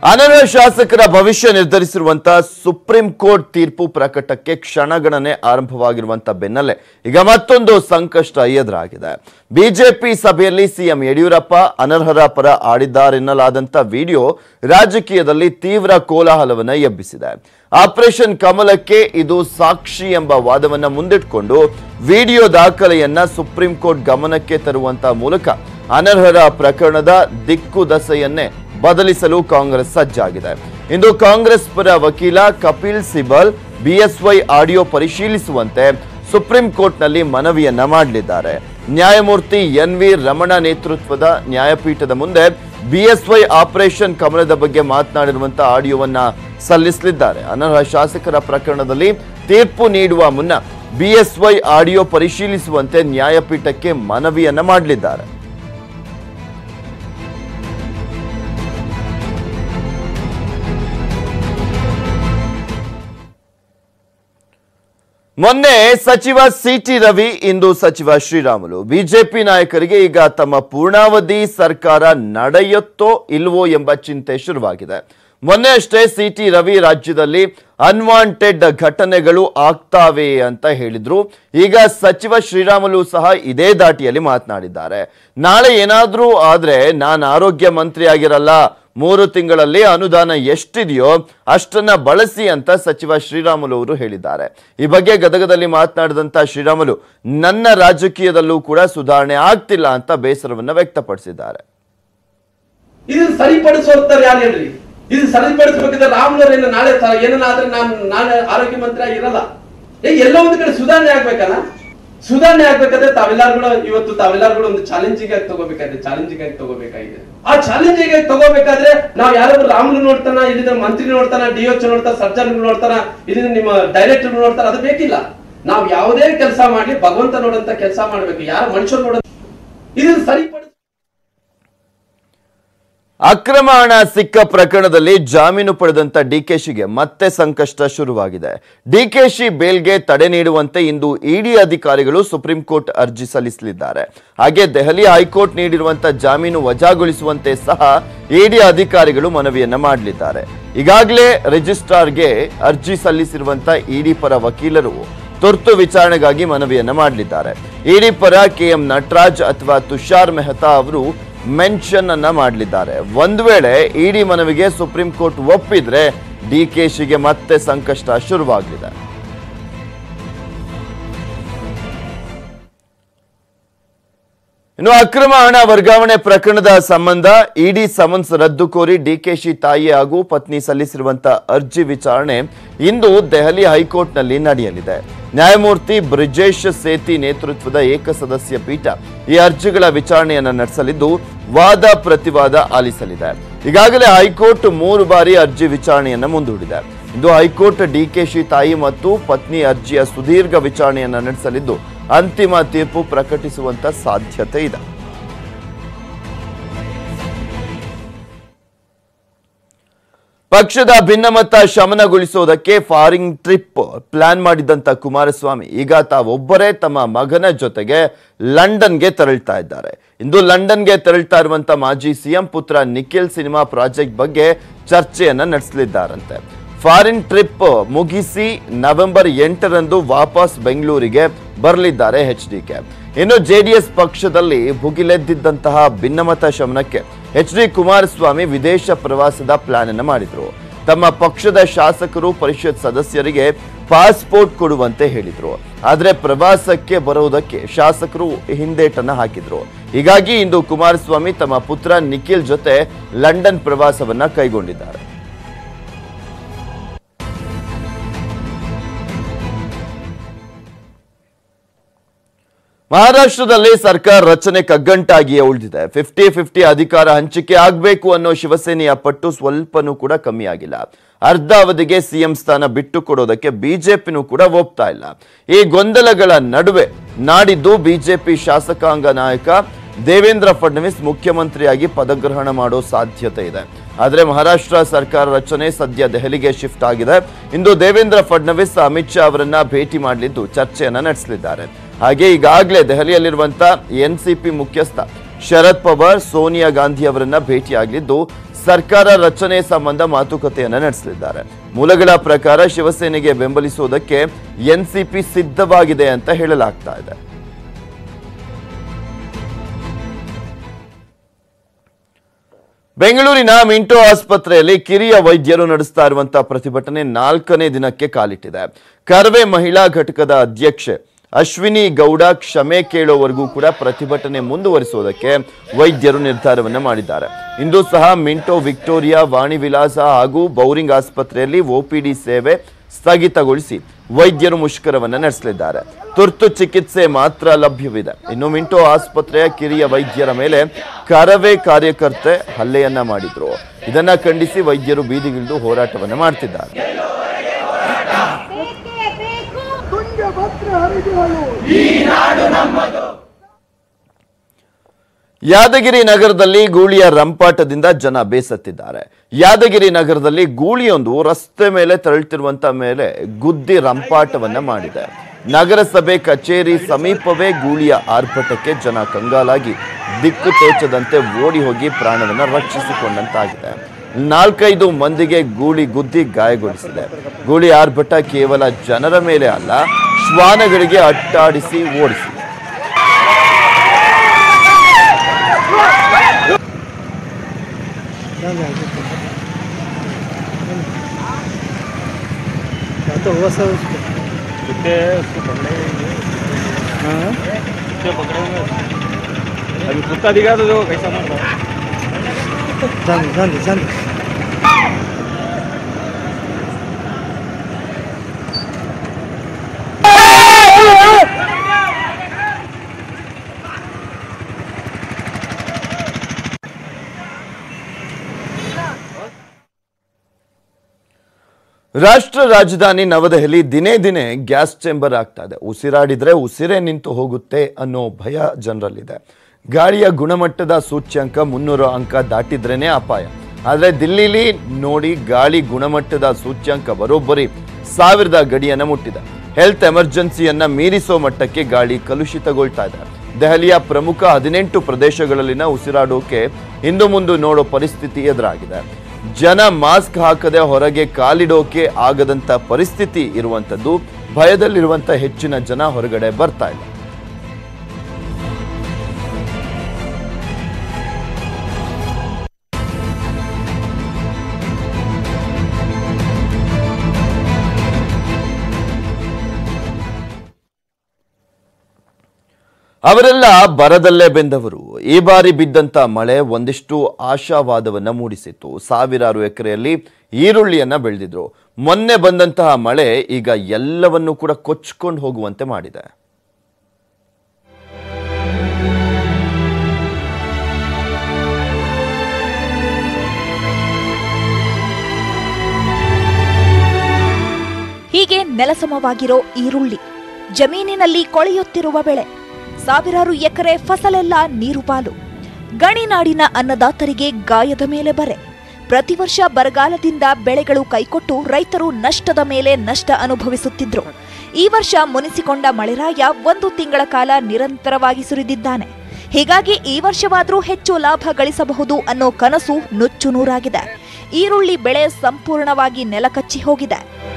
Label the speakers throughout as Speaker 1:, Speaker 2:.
Speaker 1: ಅನರ್ಹ ಶಾಸಕರ ಭವಿಷ್ಯ ನಿರ್ಧರಿಸಿರುವಂತಹ ಸುಪ್ರೀಂ ಕೋರ್ಟ್ ತೀರ್ಪು ಪ್ರಕಟಕ್ಕೆ ಕ್ಷಣಗಣನೆ ಆರಂಭವಾಗಿರುವಂತಹ ಬೆನ್ನಲ್ಲೇ ಈಗ ಮತ್ತೊಂದು ಸಂಕಷ್ಟ ಎದುರಾಗಿದೆ ಬಿಜೆಪಿ ಸಭೆಯಲ್ಲಿ ಸಿಎಂ ಯಡಿಯೂರಪ್ಪ ಅನರ್ಹರ ಪರ ಆಡಿದ್ದಾರೆನ್ನಲಾದಂಥ ವಿಡಿಯೋ ರಾಜಕೀಯದಲ್ಲಿ ತೀವ್ರ ಕೋಲಾಹಲವನ್ನ ಎಬ್ಬಿಸಿದೆ ಆಪರೇಷನ್ ಕಮಲಕ್ಕೆ ಇದು ಸಾಕ್ಷಿ ಎಂಬ ವಾದವನ್ನ ಮುಂದಿಟ್ಕೊಂಡು ವಿಡಿಯೋ ದಾಖಲೆಯನ್ನ ಸುಪ್ರೀಂ ಕೋರ್ಟ್ ಗಮನಕ್ಕೆ ತರುವಂತ ಮೂಲಕ ಅನರ್ಹರ ಪ್ರಕರಣದ ದಿಕ್ಕು ದಸೆಯನ್ನೇ ಬದಲಿಸಲು ಕಾಂಗ್ರೆಸ್ ಸಜ್ಜಾಗಿದೆ ಇಂದು ಕಾಂಗ್ರೆಸ್ ಪರ ವಕೀಲ ಕಪಿಲ್ ಸಿಬಲ್ ಬಿಎಸ್ವೈ ಆಡಿಯೋ ಪರಿಶೀಲಿಸುವಂತೆ ಸುಪ್ರೀಂ ಕೋರ್ಟ್ನಲ್ಲಿ ಮನವಿಯನ್ನ ಮಾಡಲಿದ್ದಾರೆ ನ್ಯಾಯಮೂರ್ತಿ ಎನ್ ವಿ ರಮಣ ನೇತೃತ್ವದ ನ್ಯಾಯಪೀಠದ ಮುಂದೆ ಬಿಎಸ್ವೈ ಆಪರೇಷನ್ ಕಮಲದ ಬಗ್ಗೆ ಮಾತನಾಡಿರುವಂತಹ ಆಡಿಯೋವನ್ನ ಸಲ್ಲಿಸಲಿದ್ದಾರೆ ಅನರ್ಹ ಶಾಸಕರ ಪ್ರಕರಣದಲ್ಲಿ ತೀರ್ಪು ನೀಡುವ ಮುನ್ನ ಬಿಎಸ್ವೈ ಆಡಿಯೋ ಪರಿಶೀಲಿಸುವಂತೆ ನ್ಯಾಯಪೀಠಕ್ಕೆ ಮನವಿಯನ್ನ ಮಾಡಲಿದ್ದಾರೆ ಮೊನ್ನೆ ಸಚಿವ ಸಿಟಿ ರವಿ ಇಂದು ಸಚಿವ ಶ್ರೀರಾಮುಲು ಬಿಜೆಪಿ ನಾಯಕರಿಗೆ ಈಗ ತಮ್ಮ ಪೂರ್ಣಾವಧಿ ಸರ್ಕಾರ ನಡೆಯುತ್ತೋ ಇಲ್ವೋ ಎಂಬ ಚಿಂತೆ ಶುರುವಾಗಿದೆ ಮೊನ್ನೆ ಅಷ್ಟೇ ಸಿಟಿ ರವಿ ರಾಜ್ಯದಲ್ಲಿ ಅನ್ವಾಂಟೆಡ್ ಘಟನೆಗಳು ಆಗ್ತಾವೆ ಅಂತ ಹೇಳಿದ್ರು ಈಗ ಸಚಿವ ಶ್ರೀರಾಮುಲು ಸಹ ಇದೇ ದಾಟಿಯಲ್ಲಿ ಮಾತನಾಡಿದ್ದಾರೆ ನಾಳೆ ಏನಾದ್ರೂ ಆದ್ರೆ ನಾನು ಆರೋಗ್ಯ ಮಂತ್ರಿ ಆಗಿರಲ್ಲ ಮೂರು ತಿಂಗಳಲ್ಲಿ ಅನುದಾನ ಎಷ್ಟಿದೆಯೋ ಅಷ್ಟನ್ನ ಬಳಸಿ ಅಂತ ಸಚಿವ ಶ್ರೀರಾಮುಲು ಅವರು ಹೇಳಿದ್ದಾರೆ ಈ ಬಗ್ಗೆ ಗದಗದಲ್ಲಿ ಮಾತನಾಡಿದಂತ ಶ್ರೀರಾಮುಲು ನನ್ನ ರಾಜಕೀಯದಲ್ಲೂ ಕೂಡ ಸುಧಾರಣೆ ಆಗ್ತಿಲ್ಲ ಅಂತ ಬೇಸರವನ್ನ ವ್ಯಕ್ತಪಡಿಸಿದ್ದಾರೆ
Speaker 2: ಇದನ್ನ ಸರಿಪಡಿಸೋರ್ತಾರೆ ಯಾರು ಹೇಳ್ರಿ ಇದು ಸರಿಪಡಿಸಬೇಕಿದ್ರೆ ರಾಮನವರೇನು ನಾಳೆ ತ- ಏನನ್ನಾದ್ರೆ ನಾನು ನಾಳೆ ಆರೋಗ್ಯ ಮಂತ್ರಿ ಆಗಿರಲ್ಲ ಏ ಎಲ್ಲೋ ಒಂದು ಕಡೆ ಸುಧಾರಣೆ ಆಗ್ಬೇಕಲ್ಲ ಸುಧಾರಣೆ ಆಗ್ಬೇಕಾದ್ರೆ ತಾವೆಲ್ಲರೂ ಕೂಡ ಇವತ್ತು ತಾವೆಲ್ಲರೂ ಕೂಡ ಒಂದು ಚಾಲೆಂಜಿಂಗ್ ಆಗಿ ತಗೋಬೇಕಾಗಿದೆ ಚಾಲೆಂಜಿಂಗ್ ಆಗಿ ತಗೋಬೇಕಾಗಿದೆ ಆ ಚಾಲೆಂಜಿಂಗ್ ಆಗಿ ತಗೋಬೇಕಾದ್ರೆ ನಾವ್ ಯಾರಾದ್ರೂ ರಾಮನು ನೋಡ್ತಾನ ಇಲ್ಲಿಂದ ಮಂತ್ರಿ ನೋಡ್ತಾನ ಡಿ ಎಚ್ ನೋಡ್ತಾನ ಸರ್ಜನ್ ನೋಡ್ತಾನ ಇಲ್ಲಿಂದ ನಿಮ್ಮ ಡೈರೆಕ್ಟರ್ ನೋಡ್ತಾನ ಅದು ಬೇಕಿಲ್ಲ ನಾವ್ ಯಾವುದೇ ಕೆಲಸ ಮಾಡ್ಲಿ ಭಗವಂತ ನೋಡಂತ ಕೆಲಸ ಮಾಡ್ಬೇಕು ಯಾರ ಮನುಷ್ಯರು ನೋಡ ಇದನ್ನ ಸರಿಪಡಿಸ
Speaker 1: ಅಕ್ರಮ ಹಣ ಸಿಕ್ಕ ಪ್ರಕರಣದಲ್ಲಿ ಜಾಮೀನು ಪಡೆದಂತ ಡಿಕೆಶಿಗೆ ಮತ್ತೆ ಸಂಕಷ್ಟ ಶುರುವಾಗಿದೆ ಡಿಕೆಶಿ ಬೇಲ್ಗೆ ತಡೆ ನೀಡುವಂತೆ ಇಂದು ಇಡಿ ಅಧಿಕಾರಿಗಳು ಸುಪ್ರೀಂ ಕೋರ್ಟ್ ಅರ್ಜಿ ಸಲ್ಲಿಸಲಿದ್ದಾರೆ ಹಾಗೆ ದೆಹಲಿ ಹೈಕೋರ್ಟ್ ನೀಡಿರುವಂತ ಜಾಮೀನು ವಜಾಗೊಳಿಸುವಂತೆ ಸಹ ಇಡಿ ಅಧಿಕಾರಿಗಳು ಮನವಿಯನ್ನ ಮಾಡಲಿದ್ದಾರೆ ಈಗಾಗಲೇ ರಿಜಿಸ್ಟ್ರಾರ್ಗೆ ಅರ್ಜಿ ಸಲ್ಲಿಸಿರುವಂತ ಇಡಿ ಪರ ವಕೀಲರು ತುರ್ತು ವಿಚಾರಣೆಗಾಗಿ ಮನವಿಯನ್ನ ಮಾಡಲಿದ್ದಾರೆ ಇಡಿ ಪರ ಕೆಎಂ ನಟರಾಜ್ ಅಥವಾ ತುಷಾರ್ ಮೆಹ್ತಾ ಅವರು ಮೆನ್ಷನ್ ಅನ್ನ ಮಾಡಲಿದ್ದಾರೆ ಒಂದು ವೇಳೆ ಇಡಿ ಮನವಿಗೆ ಸುಪ್ರೀಂ ಕೋರ್ಟ್ ಒಪ್ಪಿದ್ರೆ ಡಿಕೆಶಿಗೆ ಮತ್ತೆ ಸಂಕಷ್ಟ ಶುರುವಾಗಲಿದೆ ಇನ್ನು ಅಕ್ರಮ ಹಣ ವರ್ಗಾವಣೆ ಪ್ರಕರಣದ ಸಂಬಂಧ ಇಡಿ ಸಮನ್ಸ್ ರದ್ದು ಕೋರಿ ಡಿಕೆಶಿ ತಾಯಿ ಹಾಗೂ ಪತ್ನಿ ಸಲ್ಲಿಸಿರುವಂತಹ ಅರ್ಜಿ ವಿಚಾರಣೆ ಇಂದು ದೆಹಲಿ ಹೈಕೋರ್ಟ್ನಲ್ಲಿ ನಡೆಯಲಿದೆ ನ್ಯಾಯಮೂರ್ತಿ ಬ್ರಿಜೇಶ್ ಸೇತಿ ನೇತೃತ್ವದ ಏಕಸದಸ್ಯ ಪೀಠ ಈ ಅರ್ಜಿಗಳ ವಿಚಾರಣೆಯನ್ನು ನಡೆಸಲಿದ್ದು ವಾದ ಪ್ರತಿವಾದ ಆಲಿಸಲಿದೆ ಈಗಾಗಲೇ ಹೈಕೋರ್ಟ್ ಮೂರು ಬಾರಿ ಅರ್ಜಿ ವಿಚಾರಣೆಯನ್ನು ಮುಂದೂಡಿದೆ ಇಂದು ಹೈಕೋರ್ಟ್ ಡಿಕೆಶಿ ತಾಯಿ ಮತ್ತು ಪತ್ನಿ ಅರ್ಜಿಯ ಸುದೀರ್ಘ ವಿಚಾರಣೆಯನ್ನು ನಡೆಸಲಿದ್ದು ಅಂತಿಮ ತೀರ್ಪು ಪ್ರಕಟಿಸುವಂತ ಸಾಧ್ಯತೆ ಇದೆ ಪಕ್ಷದ ಭಿನ್ನಮತ ಶಮನಗೊಳಿಸುವುದಕ್ಕೆ ಫಾರಿನ್ ಟ್ರಿಪ್ ಪ್ಲಾನ್ ಮಾಡಿದ್ದಂತ ಕುಮಾರಸ್ವಾಮಿ ಈಗ ತಾವೊಬ್ಬರೇ ತಮ್ಮ ಮಗನ ಜೊತೆಗೆ ಲಂಡನ್ಗೆ ತೆರಳ್ತಾ ಇದ್ದಾರೆ ಇಂದು ಲಂಡನ್ಗೆ ತೆರಳ್ತಾ ಇರುವಂತ ಮಾಜಿ ಸಿಎಂ ಪುತ್ರ ನಿಖಿಲ್ ಸಿನಿಮಾ ಪ್ರಾಜೆಕ್ಟ್ ಬಗ್ಗೆ ಚರ್ಚೆಯನ್ನ ನಡೆಸಲಿದ್ದಾರಂತೆ ಫಾರಿನ್ ಟ್ರಿಪ್ ಮುಗಿಸಿ ನವೆಂಬರ್ ಎಂಟರಂದು ವಾಪಸ್ ಬೆಂಗಳೂರಿಗೆ ಬರಲಿದ್ದಾರೆ ಎಚ್ ಡಿ ಕೆ ಇನ್ನು ಜೆಡಿಎಸ್ ಪಕ್ಷದಲ್ಲಿ ಭುಗಿಲೆದ್ದಿದ್ದಂತಹ ಭಿನ್ನಮತ ಶಮನಕ್ಕೆ ಎಚ್ ಡಿ ಕುಮಾರಸ್ವಾಮಿ ವಿದೇಶ ಪ್ರವಾಸದ ಪ್ಲಾನ್ ಅನ್ನು ಮಾಡಿದ್ರು ತಮ್ಮ ಪಕ್ಷದ ಶಾಸಕರು ಪರಿಷತ್ ಸದಸ್ಯರಿಗೆ ಪಾಸ್ಪೋರ್ಟ್ ಕೊಡುವಂತೆ ಹೇಳಿದ್ರು ಆದ್ರೆ ಪ್ರವಾಸಕ್ಕೆ ಬರುವುದಕ್ಕೆ ಶಾಸಕರು ಹಿಂದೇಟನ್ನ ಹಾಕಿದ್ರು ಹೀಗಾಗಿ ಇಂದು ಕುಮಾರಸ್ವಾಮಿ ತಮ್ಮ ಪುತ್ರ ನಿಖಿಲ್ ಜೊತೆ ಲಂಡನ್ ಪ್ರವಾಸವನ್ನ ಕೈಗೊಂಡಿದ್ದಾರೆ ಮಹಾರಾಷ್ಟ್ರದಲ್ಲಿ ಸರ್ಕಾರ ರಚನೆ ಕಗ್ಗಂಟಾಗಿಯೇ ಉಳಿದಿದೆ ಫಿಫ್ಟಿ ಫಿಫ್ಟಿ ಅಧಿಕಾರ ಹಂಚಿಕೆ ಆಗಬೇಕು ಅನ್ನೋ ಶಿವಸೇನೆಯ ಪಟ್ಟು ಸ್ವಲ್ಪನೂ ಕೂಡ ಕಮ್ಮಿ ಆಗಿಲ್ಲ ಅರ್ಧ ಅವಧಿಗೆ ಸಿಎಂ ಸ್ಥಾನ ಬಿಟ್ಟು ಕೊಡೋದಕ್ಕೆ ಬಿಜೆಪಿನೂ ಕೂಡ ಒಪ್ತಾ ಇಲ್ಲ ಈ ಗೊಂದಲಗಳ ನಡುವೆ ನಾಡಿದ್ದು ಬಿಜೆಪಿ ಶಾಸಕಾಂಗ ನಾಯಕ ದೇವೇಂದ್ರ ಫಡ್ನವೀಸ್ ಮುಖ್ಯಮಂತ್ರಿಯಾಗಿ ಪದಗ್ರಹಣ ಮಾಡೋ ಸಾಧ್ಯತೆ ಇದೆ ಆದರೆ ಮಹಾರಾಷ್ಟ್ರ ಸರ್ಕಾರ ರಚನೆ ಸದ್ಯ ದೆಹಲಿಗೆ ಶಿಫ್ಟ್ ಆಗಿದೆ ಇಂದು ದೇವೇಂದ್ರ ಫಡ್ನವೀಸ್ ಅಮಿತ್ ಶಾ ಅವರನ್ನ ಭೇಟಿ ಮಾಡಲಿದ್ದು ಚರ್ಚೆಯನ್ನ ನಡೆಸಲಿದ್ದಾರೆ ಹಾಗೆ ಈಗಾಗಲೇ ದೆಹಲಿಯಲ್ಲಿರುವಂತ ಎನ್ಸಿಪಿ ಮುಖ್ಯಸ್ಥ ಶರದ್ ಪವಾರ್ ಸೋನಿಯಾ ಗಾಂಧಿ ಅವರನ್ನ ಭೇಟಿಯಾಗಲಿದ್ದು ಸರ್ಕಾರ ರಚನೆ ಸಂಬಂಧ ಮಾತುಕತೆಯನ್ನ ನಡೆಸಲಿದ್ದಾರೆ ಮೂಲಗಳ ಪ್ರಕಾರ ಶಿವಸೇನೆಗೆ ಬೆಂಬಲಿಸುವುದಕ್ಕೆ ಎನ್ಸಿಪಿ ಸಿದ್ಧವಾಗಿದೆ ಅಂತ ಹೇಳಲಾಗ್ತಾ ಇದೆ ಬೆಂಗಳೂರಿನ ಮಿಂಟೋ ಆಸ್ಪತ್ರೆಯಲ್ಲಿ ಕಿರಿಯ ವೈದ್ಯರು ನಡೆಸ್ತಾ ಇರುವಂತಹ ಪ್ರತಿಭಟನೆ ನಾಲ್ಕನೇ ದಿನಕ್ಕೆ ಕಾಲಿಟ್ಟಿದೆ ಕರ್ವೆ ಮಹಿಳಾ ಘಟಕದ ಅಧ್ಯಕ್ಷೆ ಅಶ್ವಿನಿ ಗೌಡ ಕ್ಷಮೆ ಕೇಳೋವರೆಗೂ ಕೂಡ ಪ್ರತಿಭಟನೆ ಮುಂದುವರಿಸುವುದಕ್ಕೆ ವೈದ್ಯರು ನಿರ್ಧಾರವನ್ನ ಮಾಡಿದ್ದಾರೆ ಇಂದು ಸಹ ಮಿಂಟೋ ವಿಕ್ಟೋರಿಯಾ ವಾಣಿ ವಿಲಾಸ ಹಾಗೂ ಬೌರಿಂಗ್ ಆಸ್ಪತ್ರೆಯಲ್ಲಿ ಒಪಿಡಿ ಸೇವೆ ಸ್ಥಗಿತಗೊಳಿಸಿ ವೈದ್ಯರು ಮುಷ್ಕರವನ್ನ ನಡೆಸಲಿದ್ದಾರೆ ತುರ್ತು ಚಿಕಿತ್ಸೆ ಮಾತ್ರ ಲಭ್ಯವಿದೆ ಇನ್ನು ಮಿಂಟೋ ಆಸ್ಪತ್ರೆಯ ಕಿರಿಯ ವೈದ್ಯರ ಮೇಲೆ ಕರವೇ ಕಾರ್ಯಕರ್ತೆ ಹಲ್ಲೆಯನ್ನ ಮಾಡಿದ್ರು ಇದನ್ನ ಖಂಡಿಸಿ ವೈದ್ಯರು ಬೀದಿಗಿಳಿದು ಹೋರಾಟವನ್ನ ಮಾಡ್ತಿದ್ದಾರೆ
Speaker 3: ಬೇಕೇ ಬೇಕು
Speaker 4: ತುಂಗಭದ್ರ ಹರಿದುಗಳು
Speaker 1: ಯಾದಗಿರಿ ನಗರದಲ್ಲಿ ಗೂಳಿಯ ರಂಪಾಟದಿಂದ ಜನ ಬೇಸತ್ತಿದ್ದಾರೆ ಯಾದಗಿರಿ ನಗರದಲ್ಲಿ ಗೂಳಿಯೊಂದು ರಸ್ತೆ ಮೇಲೆ ತೆರಳುತ್ತಿರುವಂತ ಮೇಲೆ ಗುದ್ದಿ ರಂಪಾಟವನ್ನ ಮಾಡಿದೆ ನಗರಸಭೆ ಕಚೇರಿ ಸಮೀಪವೇ ಗೂಳಿಯ ಆರ್ಭಟಕ್ಕೆ ಜನ ಕಂಗಾಲಾಗಿ ದಿಕ್ಕು ತೋಚದಂತೆ ಓಡಿ ಹೋಗಿ ಪ್ರಾಣವನ್ನ ರಕ್ಷಿಸಿಕೊಂಡಂತಾಗಿದೆ ನಾಲ್ಕೈದು ಮಂದಿಗೆ ಗೂಳಿ ಗುದ್ದಿ ಗಾಯಗೊಳಿಸಿದೆ ಗೂಳಿ ಆರ್ಭಟ ಕೇವಲ ಜನರ ಮೇಲೆ ಅಲ್ಲ ಶ್ವಾನಗಳಿಗೆ ಅಟ್ಟಾಡಿಸಿ ಓಡಿಸಿದೆ
Speaker 4: तो हुआ सर उसको
Speaker 5: कुत्ते उसको पकड़े
Speaker 4: हाँ
Speaker 5: कुत्ते पकड़े होंगे अभी कुत्ता दिखा तो देखो कैसा मर रहा है
Speaker 4: जान दे, जान दे, जान दे।
Speaker 1: ರಾಷ್ಟ್ರ ರಾಜಧಾನಿ ನವದೆಹಲಿ ದಿನೇ ದಿನೇ ಗ್ಯಾಸ್ ಚೇಂಬರ್ ಆಗ್ತಾ ಇದೆ ಉಸಿರಾಡಿದ್ರೆ ಉಸಿರೇ ನಿಂತು ಹೋಗುತ್ತೆ ಅನ್ನೋ ಭಯ ಜನರಲ್ಲಿದೆ ಗಾಳಿಯ ಗುಣಮಟ್ಟದ ಸೂಚ್ಯಂಕ ಮುನ್ನೂರು ಅಂಕ ದಾಟಿದ್ರೇನೆ ಅಪಾಯ ಆದರೆ ದಿಲ್ಲಿಲಿ ನೋಡಿ ಗಾಳಿ ಗುಣಮಟ್ಟದ ಸೂಚ್ಯಂಕ ಬರೋಬ್ಬರಿ ಸಾವಿರದ ಗಡಿಯನ್ನ ಮುಟ್ಟಿದೆ ಹೆಲ್ತ್ ಎಮರ್ಜೆನ್ಸಿಯನ್ನ ಮೀರಿಸೋ ಮಟ್ಟಕ್ಕೆ ಗಾಳಿ ಕಲುಷಿತಗೊಳ್ತಾ ಇದೆ ದೆಹಲಿಯ ಪ್ರಮುಖ ಹದಿನೆಂಟು ಪ್ರದೇಶಗಳಲ್ಲಿನ ಉಸಿರಾಡೋಕೆ ಹಿಂದು ಮುಂದು ನೋಡೋ ಪರಿಸ್ಥಿತಿ ಎದುರಾಗಿದೆ ಜನ ಮಾಸ್ಕ್ ಹಾಕದೆ ಹೊರಗೆ ಕಾಲಿಡೋಕೆ ಆಗದಂತ ಪರಿಸ್ಥಿತಿ ಇರುವಂತದ್ದು ಭಯದಲ್ಲಿರುವಂತ ಹೆಚ್ಚಿನ ಜನ ಹೊರಗಡೆ ಬರ್ತಾ ಇಲ್ಲ ಅವರೆಲ್ಲ ಬರದಲ್ಲೇ ಬೆಂದವರು ಈ ಬಾರಿ ಬಿದ್ದಂತ ಮಳೆ ಒಂದಿಷ್ಟು ಆಶಾವಾದವನ್ನ ಮೂಡಿಸಿತ್ತು ಸಾವಿರಾರು ಎಕರೆಯಲ್ಲಿ ಈರುಳ್ಳಿಯನ್ನ ಬೆಳೆದಿದ್ರು ಮೊನ್ನೆ ಬಂದಂತಹ ಮಳೆ ಈಗ ಎಲ್ಲವನ್ನೂ ಕೂಡ ಕೊಚ್ಕೊಂಡು ಹೋಗುವಂತೆ ಮಾಡಿದೆ
Speaker 3: ಹೀಗೆ ನೆಲಸಮವಾಗಿರೋ ಈರುಳ್ಳಿ ಜಮೀನಿನಲ್ಲಿ ಕೊಳೆಯುತ್ತಿರುವ ಬೆಳೆ ಸಾವಿರಾರು ಎಕರೆ ಫಸಲೆಲ್ಲ ನೀರುಪಾಲು ಗಣಿನಾಡಿನ ಅನ್ನದಾತರಿಗೆ ಗಾಯದ ಮೇಲೆ ಬರೆ ಪ್ರತಿ ವರ್ಷ ಬರಗಾಲದಿಂದ ಬೆಳೆಗಳು ಕೈಕೊಟ್ಟು ರೈತರು ನಷ್ಟದ ಮೇಲೆ ನಷ್ಟ ಅನುಭವಿಸುತ್ತಿದ್ರು ಈ ವರ್ಷ ಮುನಿಸಿಕೊಂಡ ಮಳೆರಾಯ ಒಂದು ತಿಂಗಳ ಕಾಲ ನಿರಂತರವಾಗಿ ಸುರಿದಿದ್ದಾನೆ ಹೀಗಾಗಿ ಈ ವರ್ಷವಾದ್ರೂ ಹೆಚ್ಚು ಲಾಭ ಗಳಿಸಬಹುದು ಅನ್ನೋ ಕನಸು ನುಚ್ಚು ನೂರಾಗಿದೆ ಈರುಳ್ಳಿ ಬೆಳೆ ಸಂಪೂರ್ಣವಾಗಿ ನೆಲಕಚ್ಚಿ ಹೋಗಿದೆ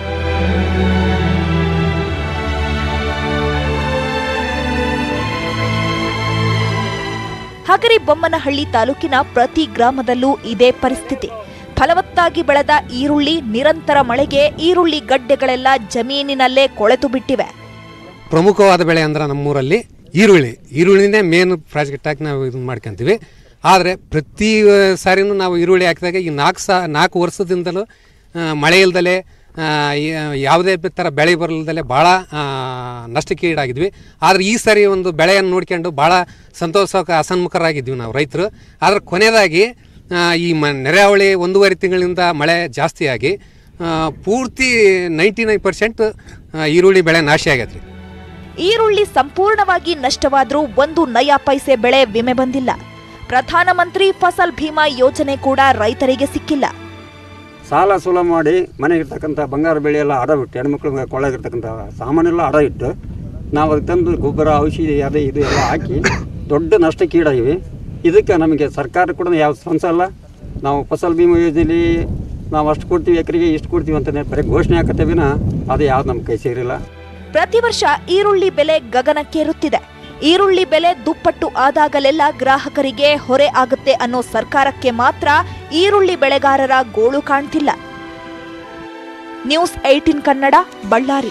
Speaker 3: ಹಗರಿ ಬೊಮ್ಮನಹಳ್ಳಿ ತಾಲೂಕಿನ ಪ್ರತಿ ಗ್ರಾಮದಲ್ಲೂ ಇದೇ ಪರಿಸ್ಥಿತಿ ಫಲವತ್ತಾಗಿ ಬೆಳೆದ ಈರುಳ್ಳಿ ನಿರಂತರ ಮಳೆಗೆ ಈರುಳ್ಳಿ ಗಡ್ಡೆಗಳೆಲ್ಲ ಜಮೀನಿನಲ್ಲೇ ಕೊಳೆತು ಬಿಟ್ಟಿವೆ
Speaker 6: ಪ್ರಮುಖವಾದ ಬೆಳೆ ಅಂದ್ರೆ ನಮ್ಮೂರಲ್ಲಿ ಈರುಳ್ಳಿ ಈರುಳ್ಳಿನೇ ಮೇನ್ ಪ್ರಾಜೆಕ್ಟ್ ಆಗಿ ನಾವು ಇದನ್ನ ಮಾಡ್ಕೊಂತೀವಿ ಆದರೆ ಪ್ರತಿ ಆ, ಸಾರಿನೂ ನಾವು ಈರುಳ್ಳಿ ಹಾಕಿದಾಗ ಈ ನಾಲ್ಕು ಸಾ ನಾಲ್ಕು ವರ್ಷದಿಂದಲೂ ಆ, ಮಳೆ ಇಲ್ದಲೆ ಆ, ಯ- ಯಾವುದೇ ಥರ ಬೆಳೆ ಬರಲ್ದಲೆ ಭಾಳ ನಷ್ಟಕ್ಕೀಡಾಗಿದ್ವಿ ಆದರೆ ಈ ಸಾರಿ ಒಂದು ಬೆಳೆಯನ್ನು ನೋಡ್ಕೊಂಡು ಭಾಳ ಸಂತೋಷಕ್ಕೆ ಅಸನ್ಮುಖರಾಗಿದ್ವಿ ನಾವು ರೈತರು ಆದರೆ ಕೊನೆಯದಾಗಿ ಆ, ಈ ಮ ನೆರೆಹಾವಳಿ ಒಂದೂವರೆ ತಿಂಗಳಿಂದ ಮಳೆ ಜಾಸ್ತಿಯಾಗಿ ಆ, ಪೂರ್ತಿ ನೈಂಟಿ ನೈನ್ ಪರ್ಸೆಂಟ್ ಈರುಳ್ಳಿ ಬೆಳೆ ನಾಶ ಆಗೈತೆ ರೀ
Speaker 3: ಈರುಳ್ಳಿ ಸಂಪೂರ್ಣವಾಗಿ ನಷ್ಟವಾದ್ರೂ ಒಂದು ನಯಾ ಪೈಸೆ ಬೆಳೆ ವಿಮೆ ಬಂದಿಲ್ಲ ಪ್ರಧಾನಮಂತ್ರಿ ಫಸಲ್ ಭೀಮಾ ಯೋಜನೆ ಕೂಡ ರೈತರಿಗೆ ಸಿಕ್ಕಿಲ್ಲ
Speaker 7: ಸಾಲ ಸೂಲ ಮಾಡಿ ಮನೆಗಿರ್ತಕ್ಕಂಥ ಬಂಗಾರ ಬೆಳೆ ಎಲ್ಲ ಅಡ ಬಿಟ್ಟು ಹೆಣ್ಮಕ್ಳು ಕೊಳ್ಳಾಗಿರ್ತಕ್ಕಂಥ ಸಾಮಾನೆಲ್ಲ ಅಡ ಇಟ್ಟು ನಾವು ಅದಕ್ಕೆ ತಂದು ಗೊಬ್ಬರ ಔಷಧಿ ಅದೇ ಇದು ಎಲ್ಲ ಹಾಕಿ ದೊಡ್ಡ ನಷ್ಟಕ್ಕೀಡಾಗಿವಿ ಇದಕ್ಕೆ ನಮಗೆ ಸರ್ಕಾರ ಕೂಡ ಯಾವ ಸ್ಪಂದಿಸಲ್ಲ ನಾವು ಫಸಲ್ ಬಿಮಾ ಯೋಜನೆಯಲ್ಲಿ ನಾವು ಅಷ್ಟು ಕೊಡ್ತೀವಿ ಎಕರೆಗೆ ಇಷ್ಟು ಕೊಡ್ತೀವಿ ಅಂತಲೇ ಬರೀ ಘೋಷಣೆ ಹಾಕತ್ತೆ ವಿನ ಅದು ಯಾವ್ದು ನಮ್ಮ ಕೈ ಸೇರಿಲ್ಲ
Speaker 3: ಪ್ರತಿ ವರ್ಷ ಈರುಳ್ಳಿ ಬೆಲೆ ಗಗನಕ್ಕೇರುತ್ತಿದೆ ಈರುಳ್ಳಿ ಬೆಲೆ ದುಪ್ಪಟ್ಟು ಆದಾಗಲೆಲ್ಲ ಗ್ರಾಹಕರಿಗೆ ಹೊರೆ ಆಗುತ್ತೆ ಅನ್ನೋ ಸರ್ಕಾರಕ್ಕೆ ಮಾತ್ರ ಈರುಳ್ಳಿ ಬೆಳೆಗಾರರ ಗೋಳು ಕಾಣ್ತಿಲ್ಲ ನ್ಯೂಸ್ ಏಟೀನ್ ಕನ್ನಡ ಬಳ್ಳಾರಿ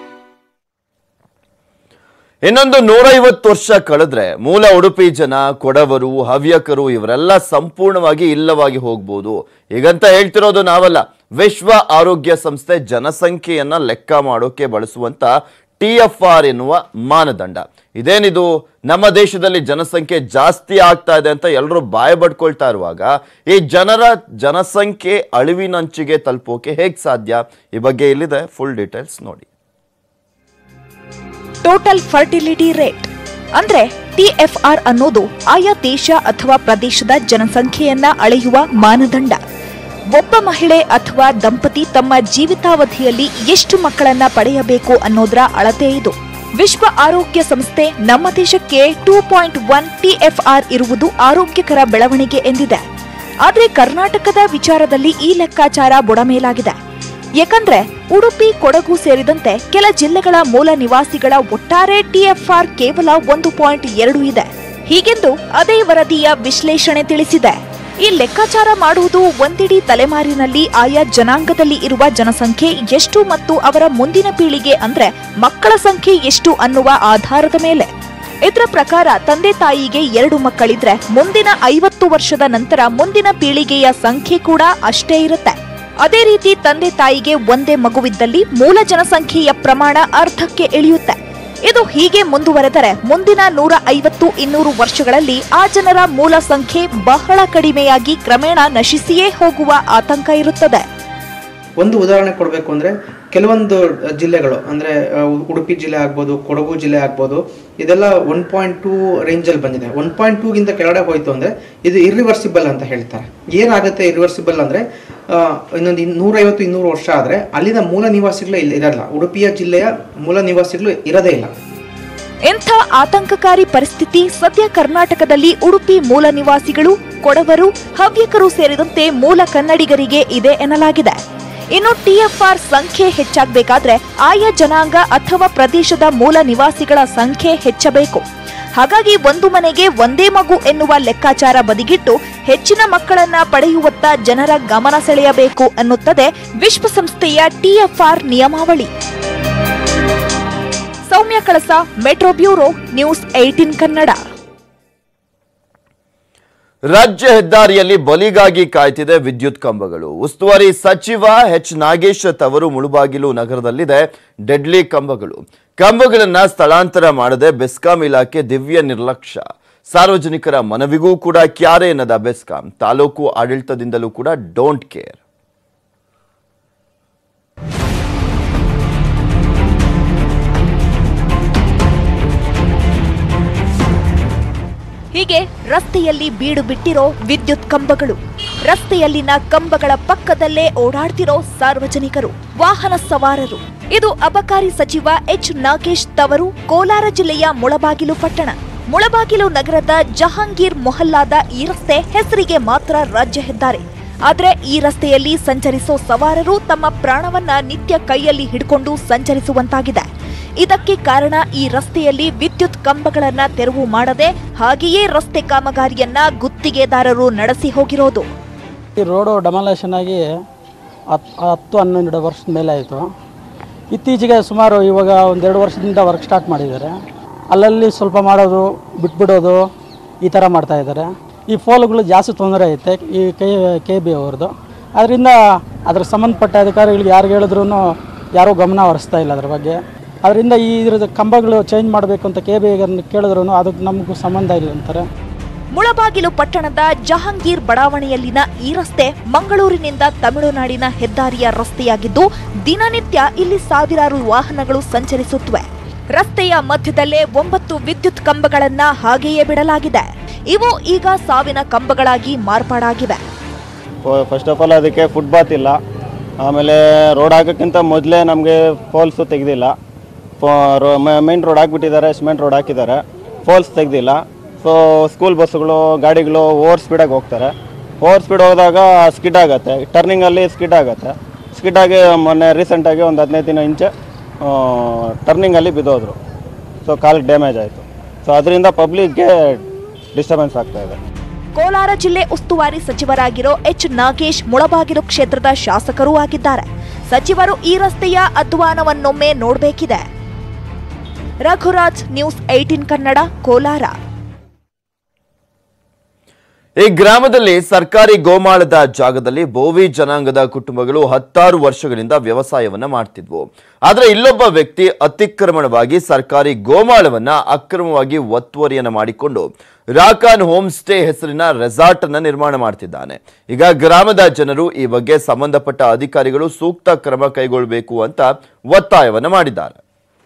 Speaker 1: ಇನ್ನೊಂದು ನೂರೈವತ್ತು ವರ್ಷ ಕಳೆದ್ರೆ ಮೂಲ ಉಡುಪಿ ಜನ ಕೊಡವರು ಹವ್ಯಕರು ಇವರೆಲ್ಲ ಸಂಪೂರ್ಣವಾಗಿ ಇಲ್ಲವಾಗಿ ಹೋಗ್ಬೋದು ಹೀಗಂತ ಹೇಳ್ತಿರೋದು ನಾವಲ್ಲ ವಿಶ್ವ ಆರೋಗ್ಯ ಸಂಸ್ಥೆ ಜನಸಂಖ್ಯೆಯನ್ನ ಲೆಕ್ಕ ಮಾಡೋಕೆ ಬಳಸುವಂತ ಟಿ ಎಫ್ ಆರ್ ಎನ್ನುವ ಮಾನದಂಡ ಇದೇನಿದು ನಮ್ಮ ದೇಶದಲ್ಲಿ ಜನಸಂಖ್ಯೆ ಜಾಸ್ತಿ ಆಗ್ತಾ ಇದೆ ಅಂತ ಎಲ್ಲರೂ ಬಾಯ ಬಡ್ಕೊಳ್ತಾ ಇರುವಾಗ ಈ ಜನರ ಜನಸಂಖ್ಯೆ ಅಳಿವಿನಂಚಿಗೆ ತಲುಪೋಕೆ ಹೇಗ್ ಸಾಧ್ಯ ಈ ಬಗ್ಗೆ ಇಲ್ಲಿದೆ ಫುಲ್ ಡೀಟೇಲ್ಸ್ ನೋಡಿ
Speaker 3: ಟೋಟಲ್ ಫರ್ಟಿಲಿಟಿ ರೇಟ್ ಅಂದ್ರೆ ಟಿಎಫ್ಆರ್ ಅನ್ನೋದು ಆಯಾ ದೇಶ ಅಥವಾ ಪ್ರದೇಶದ ಜನಸಂಖ್ಯೆಯನ್ನ ಅಳೆಯುವ ಮಾನದಂಡ ಒಬ್ಬ ಮಹಿಳೆ ಅಥವಾ ದಂಪತಿ ತಮ್ಮ ಜೀವಿತಾವಧಿಯಲ್ಲಿ ಎಷ್ಟು ಮಕ್ಕಳನ್ನ ಪಡೆಯಬೇಕು ಅನ್ನೋದರ ಅಳತೆ ಇದು ವಿಶ್ವ ಆರೋಗ್ಯ ಸಂಸ್ಥೆ ನಮ್ಮ ದೇಶಕ್ಕೆ ಟೂ ಪಾಯಿಂಟ್ ಒನ್ ಟಿಎಫ್ಆರ್ ಇರುವುದು ಆರೋಗ್ಯಕರ ಬೆಳವಣಿಗೆ ಎಂದಿದೆ ಆದ್ರೆ ಕರ್ನಾಟಕದ ವಿಚಾರದಲ್ಲಿ ಈ ಲೆಕ್ಕಾಚಾರ ಬುಡಮೇಲಾಗಿದೆ ಯಾಕಂದ್ರೆ ಉಡುಪಿ ಕೊಡಗು ಸೇರಿದಂತೆ ಕೆಲ ಜಿಲ್ಲೆಗಳ ಮೂಲ ನಿವಾಸಿಗಳ ಒಟ್ಟಾರೆ ಟಿಎಫ್ಆರ್ ಕೇವಲ ಒಂದು ಪಾಯಿಂಟ್ ಎರಡು ಇದೆ ಹೀಗೆಂದು ಅದೇ ವರದಿಯ ವಿಶ್ಲೇಷಣೆ ತಿಳಿಸಿದೆ ಈ ಲೆಕ್ಕಾಚಾರ ಮಾಡುವುದು ಒಂದಿಡೀ ತಲೆಮಾರಿನಲ್ಲಿ ಆಯಾ ಜನಾಂಗದಲ್ಲಿ ಇರುವ ಜನಸಂಖ್ಯೆ ಎಷ್ಟು ಮತ್ತು ಅವರ ಮುಂದಿನ ಪೀಳಿಗೆ ಅಂದ್ರೆ ಮಕ್ಕಳ ಸಂಖ್ಯೆ ಎಷ್ಟು ಅನ್ನುವ ಆಧಾರದ ಮೇಲೆ ಇದರ ಪ್ರಕಾರ ತಂದೆ ತಾಯಿಗೆ ಎರಡು ಮಕ್ಕಳಿದ್ರೆ ಮುಂದಿನ ಐವತ್ತು ವರ್ಷದ ನಂತರ ಮುಂದಿನ ಪೀಳಿಗೆಯ ಸಂಖ್ಯೆ ಕೂಡ ಅಷ್ಟೇ ಇರುತ್ತೆ ಅದೇ ರೀತಿ ತಂದೆ ತಾಯಿಗೆ ಒಂದೇ ಮಗುವಿದ್ದಲ್ಲಿ ಮೂಲ ಜನಸಂಖ್ಯೆಯ ಪ್ರಮಾಣ ಅರ್ಧಕ್ಕೆ ಇಳಿಯುತ್ತೆ ಇದು ಹೀಗೆ ಮುಂದುವರೆದರೆ ಮುಂದಿನ ನೂರ ಐವತ್ತು ಇನ್ನೂರು ವರ್ಷಗಳಲ್ಲಿ ಆ ಜನರ ಮೂಲ ಸಂಖ್ಯೆ ಬಹಳ ಕಡಿಮೆಯಾಗಿ ಕ್ರಮೇಣ ನಶಿಸಿಯೇ ಹೋಗುವ ಆತಂಕ ಇರುತ್ತದೆ
Speaker 8: ಒಂದು ಉದಾಹರಣೆ ಕೊಡಬೇಕು ಅಂದರೆ ಕೆಲವೊಂದು ಜಿಲ್ಲೆಗಳು ಅಂದರೆ ಉಡುಪಿ ಜಿಲ್ಲೆ ಆಗ್ಬೋದು ಕೊಡಗು ಜಿಲ್ಲೆ ಆಗ್ಬೋದು ಇದೆಲ್ಲ ಒನ್ ಪಾಯಿಂಟ್ ಟೂ ರೇಂಜಲ್ಲಿ ಬಂದಿದೆ ಒನ್ ಪಾಯಿಂಟ್ ಟೂಗಿಂತ ಕೆಳಗಡೆ ಹೋಯಿತು ಅಂದರೆ ಇದು ಇರ್ರಿವರ್ಸಿಬಲ್ ಅಂತ ಹೇಳ್ತಾರೆ ಏನಾಗುತ್ತೆ ಇರ್ರಿವರ್ಸಿಬಲ್ ಅಂದರೆ ಇನ್ನೊಂದು ನೂರೈವತ್ತು ಇನ್ನೂರು ವರ್ಷ ಆದರೆ ಅಲ್ಲಿನ ಮೂಲ ನಿವಾಸಿಗಳು ಇಲ್ಲಿ ಇರಲ್ಲ ಉಡುಪಿಯ ಜಿಲ್ಲೆಯ ಮೂಲ ನಿವಾಸಿಗಳು ಇರೋದೇ ಇಲ್ಲ
Speaker 3: ಇಂಥ ಆತಂಕಕಾರಿ ಪರಿಸ್ಥಿತಿ ಸದ್ಯ ಕರ್ನಾಟಕದಲ್ಲಿ ಉಡುಪಿ ಮೂಲ ನಿವಾಸಿಗಳು ಕೊಡವರು ಹವ್ಯಕರು ಸೇರಿದಂತೆ ಮೂಲ ಕನ್ನಡಿಗರಿಗೆ ಇದೆ ಎನ್ನಲಾಗಿದೆ ಇನ್ನು ಟಿಎಫ್ಆರ್ ಸಂಖ್ಯೆ ಹೆಚ್ಚಾಗಬೇಕಾದ್ರೆ ಆಯಾ ಜನಾಂಗ ಅಥವಾ ಪ್ರದೇಶದ ಮೂಲ ನಿವಾಸಿಗಳ ಸಂಖ್ಯೆ ಹೆಚ್ಚಬೇಕು ಹಾಗಾಗಿ ಒಂದು ಮನೆಗೆ ಒಂದೇ ಮಗು ಎನ್ನುವ ಲೆಕ್ಕಾಚಾರ ಬದಿಗಿಟ್ಟು ಹೆಚ್ಚಿನ ಮಕ್ಕಳನ್ನ ಪಡೆಯುವತ್ತ ಜನರ ಗಮನ ಸೆಳೆಯಬೇಕು ಅನ್ನುತ್ತದೆ ವಿಶ್ವಸಂಸ್ಥೆಯ ಟಿಎಫ್ಆರ್ ನಿಯಮಾವಳಿ Soumya Kalasa metro bureau news eighteen Kannada
Speaker 1: ರಾಜ್ಯ ಹೆದ್ದಾರಿಯಲ್ಲಿ ಬಲಿಗಾಗಿ ಕಾಯ್ತಿದೆ ವಿದ್ಯುತ್ ಕಂಬಗಳು ಉಸ್ತುವಾರಿ ಸಚಿವ ಎಚ್ ನಾಗೇಶ್ ತವರು ಮುಳುಬಾಗಿಲು ನಗರದಲ್ಲಿದೆ ಡೆಡ್ಲಿ ಕಂಬಗಳು ಕಂಬಗಳನ್ನ ಸ್ಥಳಾಂತರ ಮಾಡದೆ ಬೆಸ್ಕಾಂ ಇಲಾಖೆ ದಿವ್ಯ ನಿರ್ಲಕ್ಷ್ಯ ಸಾರ್ವಜನಿಕರ ಮನವಿಗೂ ಕೂಡ ಕ್ಯಾರೆ ಎನ್ನದ ಬೆಸ್ಕಾಂ ತಾಲೂಕು ಆಡಳಿತದಿಂದಲೂ ಕೂಡ ಡೋಂಟ್ ಕೇರ್
Speaker 3: ಹೀಗೆ ರಸ್ತೆಯಲ್ಲಿ ಬೀಡು ಬಿಟ್ಟಿರೋ ವಿದ್ಯುತ್ ಕಂಬಗಳು ರಸ್ತೆಯಲ್ಲಿನ ಕಂಬಗಳ ಪಕ್ಕದಲ್ಲೇ ಓಡಾಡ್ತಿರೋ ಸಾರ್ವಜನಿಕರು ವಾಹನ ಸವಾರರು ಇದು ಅಬಕಾರಿ ಸಚಿವ ಎಚ್ ನಾಗೇಶ್ ತವರು ಕೋಲಾರ ಜಿಲ್ಲೆಯ ಮುಳಬಾಗಿಲು ಪಟ್ಟಣ ಮುಳಬಾಗಿಲು ನಗರದ ಜಹಾಂಗೀರ್ ಮೊಹಲ್ಲಾದ ಈ ರಸ್ತೆ ಹೆಸರಿಗೆ ಮಾತ್ರ ರಾಜ್ಯ ಹೆದ್ದಾರಿ ಆದ್ರೆ ಈ ರಸ್ತೆಯಲ್ಲಿ ಸಂಚರಿಸೋ ಸವಾರರು ತಮ್ಮ ಪ್ರಾಣವನ್ನ ನಿತ್ಯ ಕೈಯಲ್ಲಿ ಹಿಡ್ಕೊಂಡು ಸಂಚರಿಸುವಂತಾಗಿದೆ ಇದಕ್ಕೆ ಕಾರಣ ಈ ರಸ್ತೆಯಲ್ಲಿ ವಿದ್ಯುತ್ ಕಂಬಗಳನ್ನ ತೆರವು ಮಾಡದೆ ಹಾಗೆಯೇ ರಸ್ತೆ ಕಾಮಗಾರಿಯನ್ನ ಗುತ್ತಿಗೆದಾರರು ನಡೆಸಿ ಹೋಗಿರೋದು
Speaker 4: ಈ ರೋಡು ಡೆಮಾಲೇಷನ್ ಆಗಿ ಹತ್ತು ಹತ್ತು ಹನ್ನೊಂದು ವರ್ಷದ ಮೇಲೆ ಆಯಿತು ಇತ್ತೀಚೆಗೆ ಸುಮಾರು ಇವಾಗ ಒಂದೆರಡು ವರ್ಷದಿಂದ ವರ್ಕ್ ಸ್ಟಾರ್ಟ್ ಮಾಡಿದ್ದಾರೆ ಅಲ್ಲಲ್ಲಿ ಸ್ವಲ್ಪ ಮಾಡೋದು ಬಿಟ್ಬಿಡೋದು ಈ ಥರ ಮಾಡ್ತಾ ಇದ್ದಾರೆ ಈ ಫೋಲ್ಗಳು ಜಾಸ್ತಿ ತೊಂದರೆ ಐತೆ ಈ ಕೆ ಕೆ ಬಿ ಅವ್ರದ್ದು ಅದರಿಂದ ಅದ್ರ ಸಂಬಂಧಪಟ್ಟ ಅಧಿಕಾರಿಗಳಿಗೆ ಯಾರಿಗೆ ಹೇಳಿದ್ರು ಯಾರೂ ಗಮನ ಹರಿಸ್ತಾ ಇಲ್ಲ ಅದ್ರ ಬಗ್ಗೆ ಅದರಿಂದ ಈ ಇದ್ರದ್ದು ಕಂಬಗಳು ಚೇಂಜ್ ಮಾಡಬೇಕು ಅಂತ ಕೆ ಬಿ ಕೇಳಿದ್ರು ಅದಕ್ಕೆ ನಮಗೂ ಸಂಬಂಧ ಇಲ್ಲ ಅಂತಾರೆ
Speaker 3: ಮುಳಬಾಗಿಲು ಪಟ್ಟಣದ ಜಹಾಂಗೀರ್ ಬಡಾವಣೆಯಲ್ಲಿನ ಈ ರಸ್ತೆ ಮಂಗಳೂರಿನಿಂದ ತಮಿಳುನಾಡಿನ ಹೆದ್ದಾರಿಯ ರಸ್ತೆಯಾಗಿದ್ದು ದಿನನಿತ್ಯ ಇಲ್ಲಿ ಸಾವಿರಾರು ವಾಹನಗಳು ಸಂಚರಿಸುತ್ತವೆ ರಸ್ತೆಯ ಮಧ್ಯದಲ್ಲೇ ಒಂಬತ್ತು ವಿದ್ಯುತ್ ಕಂಬಗಳನ್ನ ಹಾಗೆಯೇ ಬಿಡಲಾಗಿದೆ ಇವು ಈಗ ಸಾವಿನ ಕಂಬಗಳಾಗಿ ಮಾರ್ಪಾಡಾಗಿವೆ
Speaker 5: ಫಸ್ಟ್ ಆಫ್ ಆಲ್ ಅದಕ್ಕೆ ಫುಟ್ಪಾತ್ ಇಲ್ಲ ಆಮೇಲೆ ರೋಡ್ ಹಾಕೋಕ್ಕಿಂತ ಮೊದಲೇ ನಮಗೆ ಪೋಲ್ಸು ತೆಗೆದಿಲ್ಲ ಮೇನ್ ರೋಡ್ ಹಾಕ್ಬಿಟ್ಟಿದ್ದಾರೆ ಸಿಮೆಂಟ್ ರೋಡ್ ಹಾಕಿದ್ದಾರೆ ಪೋಲ್ಸ್ ತೆಗೆದಿಲ್ಲ ಸೊ ಸ್ಕೂಲ್ ಬಸ್ಸುಗಳು ಗಾಡಿಗಳು ಓವರ್ ಸ್ಪೀಡಾಗಿ ಹೋಗ್ತಾರೆ ಓವರ್ ಸ್ಪೀಡ್ ಹೋದಾಗ ಸ್ಕಿಡ್ ಆಗುತ್ತೆ ಟರ್ನಿಂಗಲ್ಲಿ ಸ್ಕಿಡ್ ಆಗುತ್ತೆ ಸ್ಕಿಡ್ ಆಗಿ ಮೊನ್ನೆ ರೀಸೆಂಟಾಗಿ ಒಂದು ಹದಿನೈದು ದಿನ ಇಂಚೆ ಟರ್ನಿಂಗಲ್ಲಿ ಬಿದ್ದೋದ್ರು ಸೊ ಕಾಲಿಗೆ ಡ್ಯಾಮೇಜ್ ಆಯಿತು ಸೊ ಅದರಿಂದ ಪಬ್ಲಿಕ್ಗೆ ಡಿಸ್ಟರ್ಬೆನ್ಸ್ ಆಗ್ತಾ ಇದೆ
Speaker 3: ಕೋಲಾರ ಜಿಲ್ಲೆ ಉಸ್ತುವಾರಿ ಸಚಿವರಾಗಿರೋ ಎಚ್ ನಾಗೇಶ್ ಮುಳಬಾಗಿಲು ಕ್ಷೇತ್ರದ ಶಾಸಕರೂ ಆಗಿದ್ದಾರೆ ಸಚಿವರು ಈ ರಸ್ತೆಯ ಅಧ್ವಾನವನ್ನೊಮ್ಮೆ ನೋಡಬೇಕಿದೆ ರಘುರಾಜ್ ನ್ಯೂಸ್ ಏಟೀನ್ ಕನ್ನಡ ಕೋಲಾರ
Speaker 1: ಈ ಗ್ರಾಮದಲ್ಲಿ ಸರ್ಕಾರಿ ಗೋಮಾಳದ ಜಾಗದಲ್ಲಿ ಬೋವಿ ಜನಾಂಗದ ಕುಟುಂಬಗಳು ಹತ್ತಾರು ವರ್ಷಗಳಿಂದ ವ್ಯವಸಾಯವನ್ನ ಮಾಡ್ತಿದ್ವು ಆದ್ರೆ ಇಲ್ಲೊಬ್ಬ ವ್ಯಕ್ತಿ ಅತಿಕ್ರಮಣವಾಗಿ ಸರ್ಕಾರಿ ಗೋಮಾಳವನ್ನ ಅಕ್ರಮವಾಗಿ ಒತ್ತುವರಿಯನ್ನ ಮಾಡಿಕೊಂಡು ರಾಕಾನ್ ಹೋಮ್ ಸ್ಟೇ ಹೆಸರಿನ ರೆಸಾರ್ಟ್ ಅನ್ನ ನಿರ್ಮಾಣ ಮಾಡ್ತಿದ್ದಾನೆ ಈಗ ಗ್ರಾಮದ ಜನರು ಈ ಬಗ್ಗೆ ಸಂಬಂಧಪಟ್ಟ ಅಧಿಕಾರಿಗಳು ಸೂಕ್ತ ಕ್ರಮ ಕೈಗೊಳ್ಳಬೇಕು ಅಂತ ಒತ್ತಾಯವನ್ನ ಮಾಡಿದ್ದಾರೆ